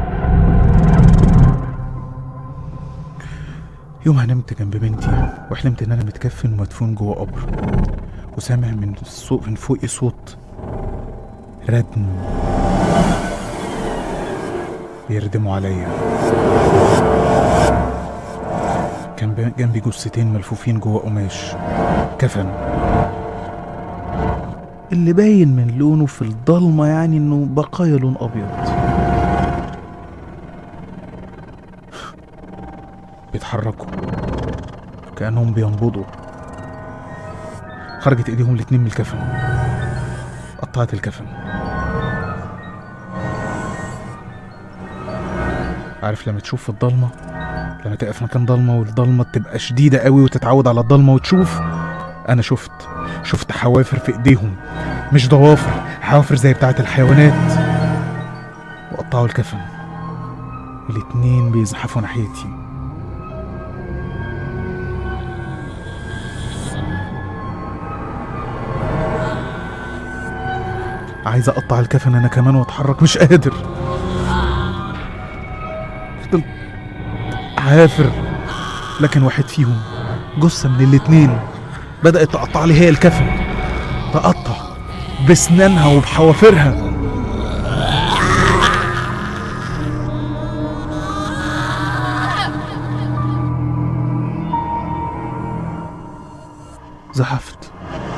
يومها نمت جنب بنتي وحلمت ان انا متكفن ومدفون جوه قبر وسامع من الصوت من فوقي صوت ردم بيردموا عليا كان ب- جنبي جثتين ملفوفين جوه قماش كفن اللي باين من لونه في الضلمة يعني انه بقايا لون ابيض بيتحركوا كأنهم بينبضوا خرجت ايديهم الاتنين من الكفن قطعت الكفن عارف لما تشوف في الضلمة لما تبقى في مكان ضلمة والضلمة تبقى شديدة قوي وتتعود على الضلمة وتشوف أنا شفت شفت حوافر في إيديهم مش ضوافر حوافر زي بتاعة الحيوانات وقطعوا الكفن الاتنين بيزحفوا ناحيتي عايز اقطع الكفن انا كمان واتحرك مش قادر فضلت عافر لكن واحد فيهم جثة من الاتنين بدأت تقطع لي هي الكفن تقطع بسنانها وبحوافرها زحفت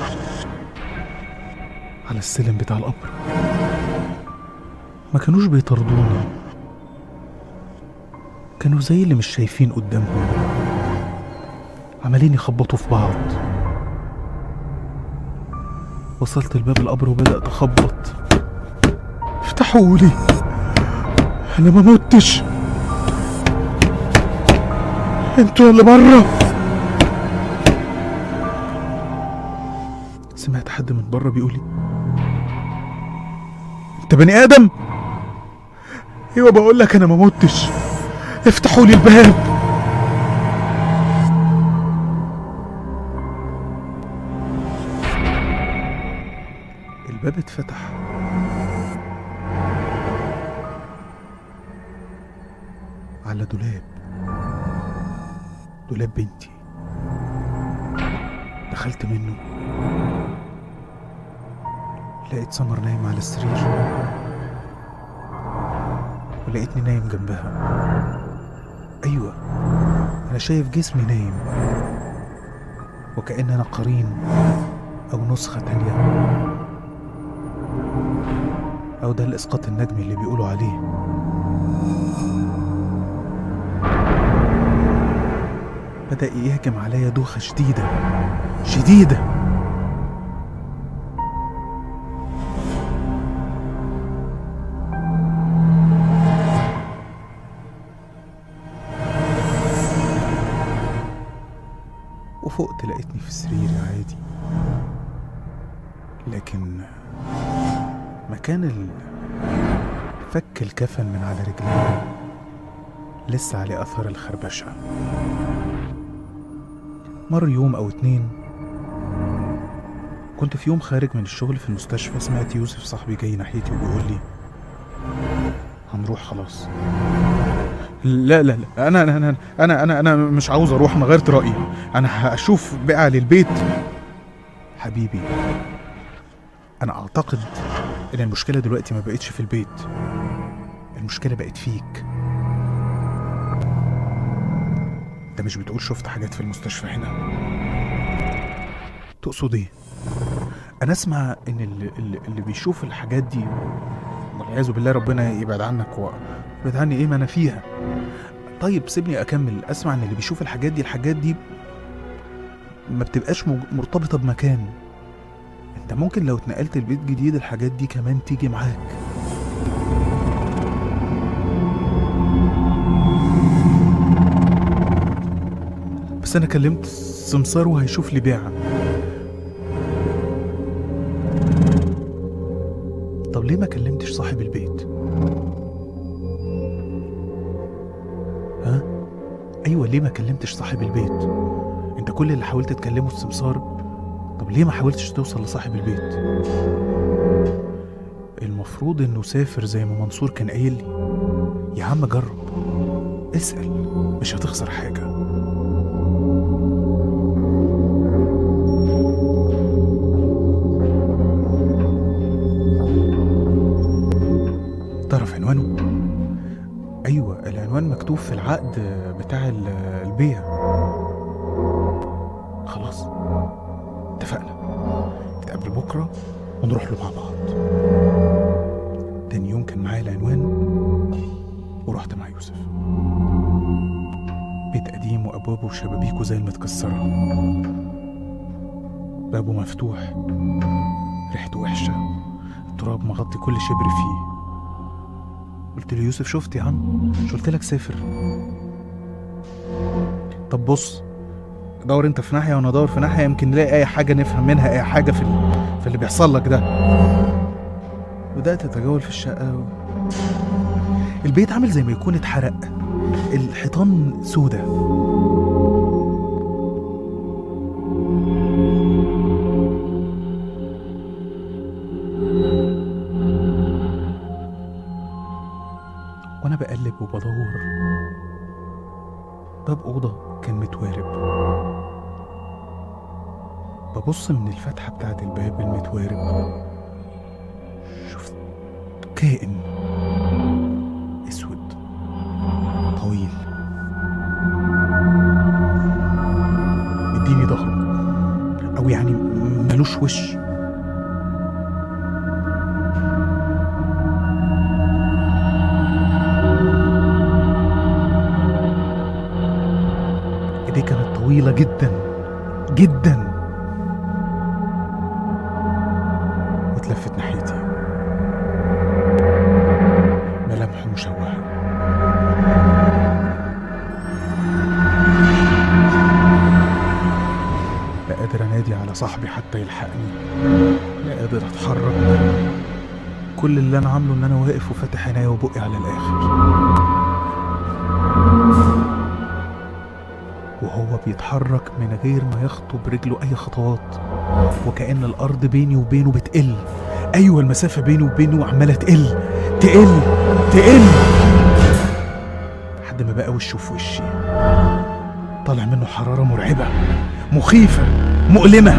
على السلم بتاع القبر ما كانوش بيطردوني كانوا زي اللي مش شايفين قدامهم عمالين يخبطوا في بعض وصلت لباب القبر وبدأت أخبط افتحوا لي أنا ما متش انتوا اللي بره سمعت حد من بره بيقول لي انت بني ادم ايوه بقول لك انا ما متش افتحوا لي الباب الباب اتفتح على دولاب دولاب بنتي دخلت منه لقيت سمر نايم على السرير ولقيتني نايم جنبها ايوه انا شايف جسمي نايم وكأن انا قرين او نسخة تانية او ده الاسقاط النجمي اللي بيقولوا عليه بدأ يهجم عليا دوخة شديدة شديدة وفقت لقيتني في سريري عادي لكن مكان ال... فك الكفن من على رجلي لسه عليه أثر الخربشة مر يوم أو اتنين كنت في يوم خارج من الشغل في المستشفى سمعت يوسف صاحبي جاي ناحيتي وبيقول لي هنروح خلاص لا لا لا انا انا انا انا انا, أنا مش عاوز اروح انا غيرت رايي انا هشوف بقى للبيت حبيبي انا اعتقد ان المشكله دلوقتي ما بقتش في البيت المشكله بقت فيك انت مش بتقول شفت حاجات في المستشفى هنا تقصد ايه انا اسمع ان اللي, اللي, اللي بيشوف الحاجات دي والعياذ بالله ربنا يبعد عنك ويبعد عني ايه ما انا فيها طيب سيبني اكمل اسمع ان اللي بيشوف الحاجات دي الحاجات دي ما بتبقاش مج- مرتبطه بمكان انت ممكن لو اتنقلت البيت جديد الحاجات دي كمان تيجي معاك بس انا كلمت سمسار وهيشوف لي بيعه طب ليه ما كلمتش صاحب البيت ها ايوه ليه ما كلمتش صاحب البيت انت كل اللي حاولت تكلمه السمسار طب ليه ما حاولتش توصل لصاحب البيت المفروض انه سافر زي ما منصور كان قايل لي يا عم جرب اسأل مش هتخسر حاجة تعرف عنوانه؟ أيوة العنوان مكتوب في العقد بتاع ال- البيع خلاص اتفقنا نتقابل بكرة ونروح له مع بعض تاني يوم كان معايا العنوان ورحت مع يوسف بيت قديم وأبوابه وشبابيكه زي المتكسرة بابه مفتوح ريحته وحشة التراب مغطي كل شبر فيه قلت له يوسف شفت يا عم مش قلت لك سافر طب بص دور انت في ناحيه وانا ادور في ناحيه يمكن نلاقي اي حاجه نفهم منها اي حاجه في ال- في اللي بيحصل لك ده بدات اتجول في الشقه و... البيت عامل زي ما يكون اتحرق الحيطان سودة وانا بقلب وبدور باب اوضه كان متوارب ببص من الفتحه بتاعت الباب المتوارب شفت كائن اسود طويل مديني ظهره او يعني ملوش وش ايديه كانت طويلة جدا جدا واتلفت ناحيتي ملامحه مشوهة لا قادر انادي على صاحبي حتى يلحقني لا قادر اتحرك كل اللي انا عامله ان انا واقف وفاتح عينيا وبقي على الاخر وهو بيتحرك من غير ما يخطو برجله اي خطوات وكأن الارض بيني وبينه بتقل ايوه المسافه بيني وبينه عماله تقل تقل تقل لحد ما بقى وشه في وشي طالع منه حراره مرعبه مخيفه مؤلمه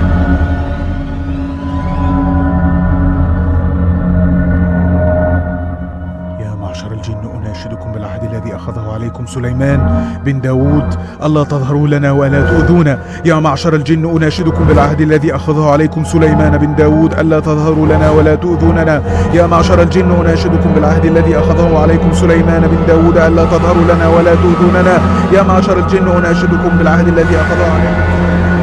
يا معشر الجن أناشدكم بالعهد الذي أخذه عليكم سليمان بن داود ألا تظهروا لنا ولا تؤذونا يا معشر الجن أناشدكم بالعهد الذي أخذه عليكم سليمان بن داود ألا تظهروا لنا ولا تؤذوننا يا معشر الجن أناشدكم بالعهد الذي أخذه عليكم سليمان بن داود ألا تظهروا لنا ولا تؤذوننا يا معشر الجن أناشدكم بالعهد الذي أخذه عليكم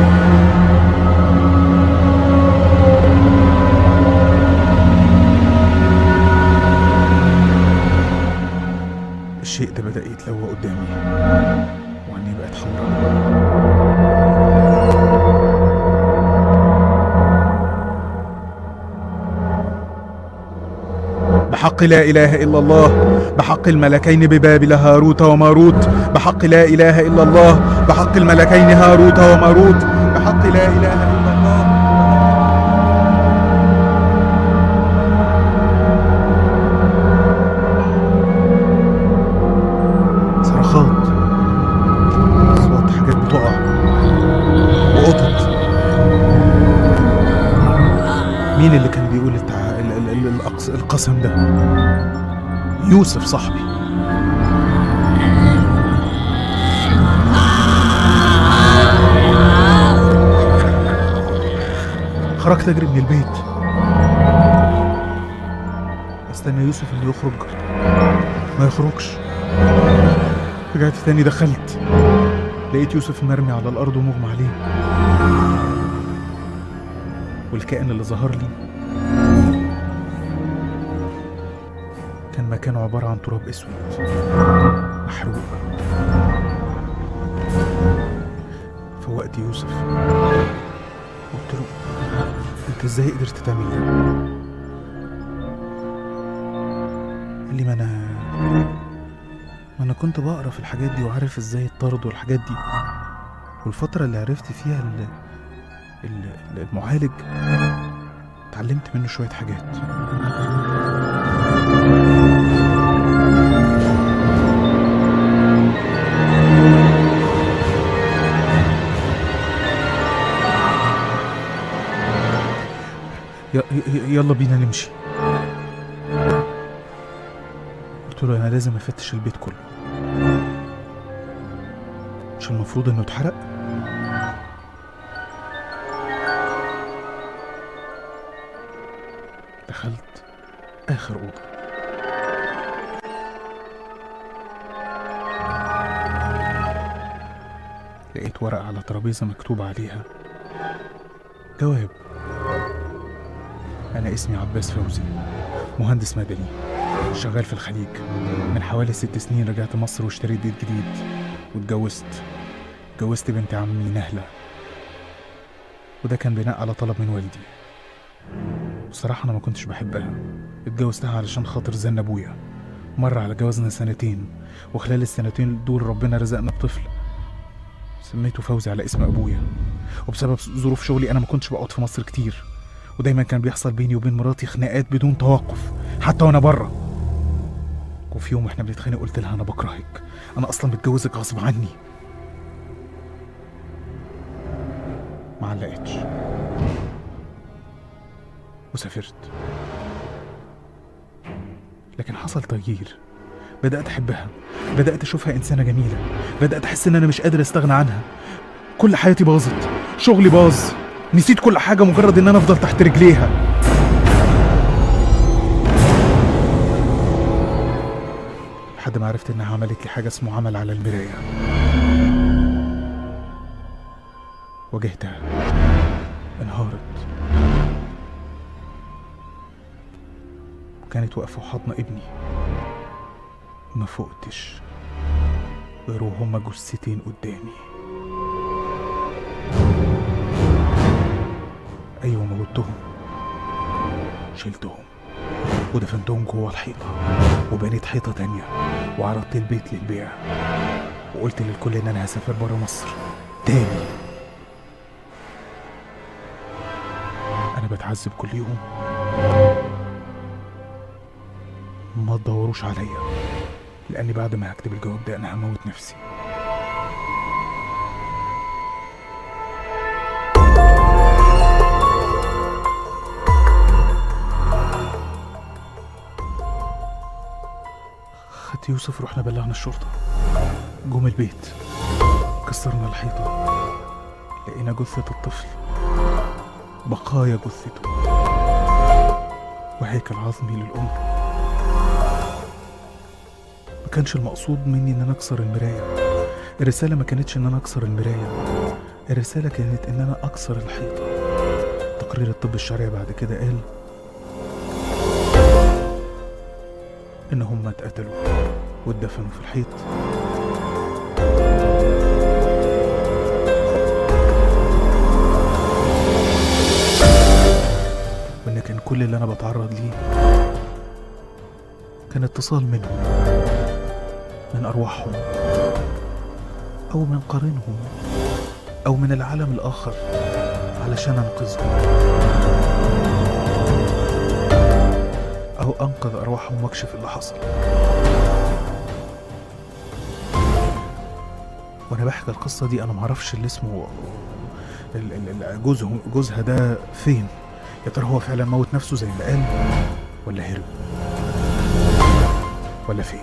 الشيء ده بدأ يتلوى قدامي وعيني بقت حمراء بحق لا إله إلا الله بحق الملكين ببابل هاروت وماروت بحق لا إله إلا الله بحق الملكين هاروت وماروت بحق لا إله إلا الله صرخات صوت حاجات بتقع وقطط مين اللي كان بيقول التع... ال... ال... ال... الأقص... القسم ده يوسف صاحبي خرجت اجري من البيت استنى يوسف انه يخرج ما يخرجش رجعت تاني دخلت لقيت يوسف مرمي على الأرض ومغمى عليه والكائن اللي ظهر لي كان مكانه عبارة عن تراب أسود محروق فوقت يوسف قلت له انت ازاي قدرت تعمل ده؟ قال لي ما انا ما انا كنت بقرا في الحاجات دي وعارف ازاي الطرد والحاجات دي والفترة اللي عرفت فيها ال... ال... المعالج اتعلمت منه شوية حاجات ي... ي... يلا بينا نمشي قلت له انا لازم افتش البيت كله مش المفروض انه اتحرق دخلت اخر اوضه لقيت ورقه على ترابيزه مكتوب عليها جواب انا اسمي عباس فوزي مهندس مدني شغال في الخليج من حوالي ست سنين رجعت مصر واشتريت بيت جديد واتجوزت اتجوزت بنت عمي نهلة وده كان بناء على طلب من والدي بصراحة أنا ما كنتش بحبها اتجوزتها علشان خاطر زن أبويا مر على جوازنا سنتين وخلال السنتين دول ربنا رزقنا بطفل سميته فوزي على اسم أبويا وبسبب ظروف شغلي أنا ما كنتش بقعد في مصر كتير ودايما كان بيحصل بيني وبين مراتي خناقات بدون توقف حتى وأنا بره وفي يوم واحنا بنتخانق قلت لها انا بكرهك انا اصلا متجوزك غصب عني ما علقتش وسافرت لكن حصل تغيير بدأت أحبها بدأت أشوفها إنسانة جميلة بدأت أحس إن أنا مش قادر أستغنى عنها كل حياتي باظت شغلي باظ نسيت كل حاجة مجرد إن أنا أفضل تحت رجليها لحد ما عرفت انها عملت لي حاجه اسمه عمل على المرايه واجهتها انهارت وكانت واقفة في حضن ابني ما فقتش غير وهما جثتين قدامي أيوة موتهم شلتهم ودفنتهم جوه الحيطة وبنيت حيطة تانية وعرضت البيت للبيع وقلت للكل إن أنا هسافر برا مصر تاني أنا بتعذب كل يوم ما تدوروش عليا لأني بعد ما هكتب الجواب ده أنا هموت نفسي خدت يوسف رحنا بلغنا الشرطة جم البيت كسرنا الحيطة لقينا جثة الطفل بقايا جثته وهيكل عظمي للأم ما كانش المقصود مني ان انا اكسر المرايه الرساله ما كانتش ان انا اكسر المرايه الرساله كانت ان انا اكسر الحيطه تقرير الطب الشرعي بعد كده قال ان هم اتقتلوا واتدفنوا في الحيط وان كان كل اللي انا بتعرض ليه كان اتصال منهم من أرواحهم أو من قرينهم أو من العالم الآخر علشان أنقذهم أو أنقذ أرواحهم وأكشف اللي حصل وأنا بحكي القصة دي أنا معرفش اللي اسمه ال- ال- ال- جوزه جوزها ده فين يا ترى هو فعلا موت نفسه زي ما قال ولا هرب ولا فين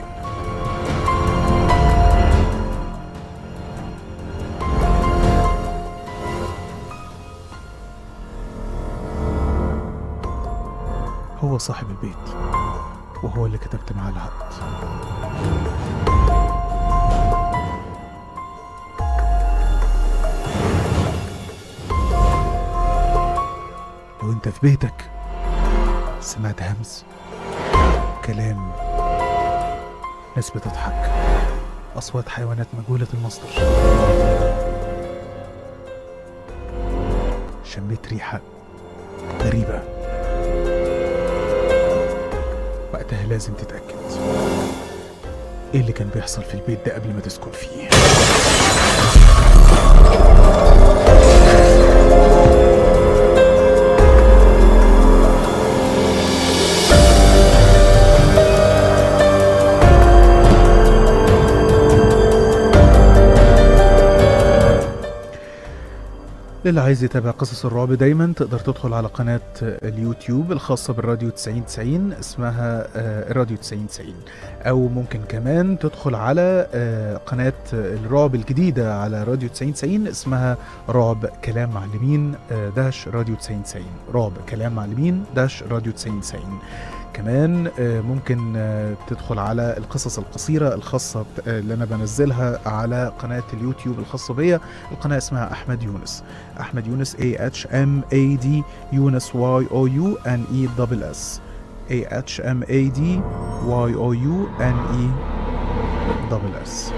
هو صاحب البيت وهو اللي كتبت معاه العقد لو انت في بيتك سمعت همس كلام ناس بتضحك أصوات حيوانات مجهولة المصدر شميت ريحة غريبة وقتها لازم تتأكد ايه اللي كان بيحصل في البيت ده قبل ما تسكن فيه للي عايز يتابع قصص الرعب دايما تقدر تدخل على قناة اليوتيوب الخاصة بالراديو 9090 اسمها آه، الراديو 9090 أو ممكن كمان تدخل على آه، قناة الرعب الجديدة على راديو 9090 اسمها رعب كلام معلمين آه، داش راديو 9090 رعب كلام معلمين داش راديو 9090 كمان آه، ممكن آه، تدخل على القصص القصيرة الخاصة بت- آه، اللي أنا بنزلها على قناة اليوتيوب الخاصة بيا القناة اسمها أحمد يونس أحمد يونس A H M A D يونس Y O U N E double S A H M A D Y O U N E double S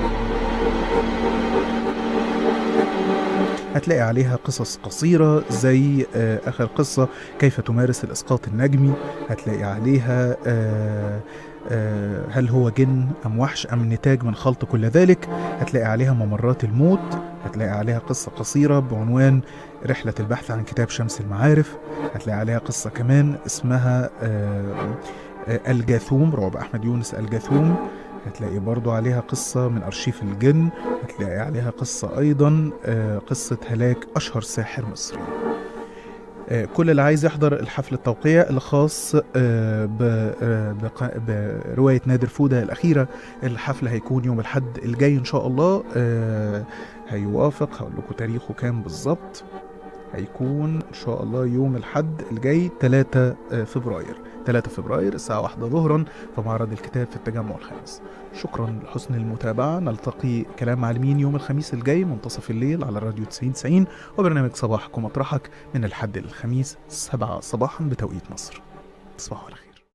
هتلاقي عليها قصص قصيرة زي آه، آخر قصة كيف تمارس الإسقاط النجمي هتلاقي عليها آه، آه، هل هو جن أم وحش أم نتاج من خلط كل ذلك هتلاقي عليها ممرات الموت هتلاقي عليها قصة قصيرة بعنوان رحلة البحث عن كتاب شمس المعارف هتلاقي عليها قصة كمان اسمها آه، آه، الجاثوم رعب أحمد يونس الجاثوم هتلاقي برضو عليها قصة من أرشيف الجن هتلاقي عليها قصة أيضا آه، قصة هلاك أشهر ساحر مصري آه، كل اللي عايز يحضر الحفل التوقيع الخاص آه، ب- آه، بق- برواية نادر فودة الأخيرة الحفل هيكون يوم الحد الجاي إن شاء الله آه، هيوافق هقول لكم تاريخه كام بالظبط هيكون ان شاء الله يوم الحد الجاي 3 فبراير 3 فبراير الساعة 1 ظهرا في معرض الكتاب في التجمع الخامس شكرا لحسن المتابعة نلتقي كلام معلمين يوم الخميس الجاي منتصف الليل على راديو 90 90 وبرنامج صباحك ومطرحك من الحد للخميس 7 صباحا بتوقيت مصر تصبحوا على خير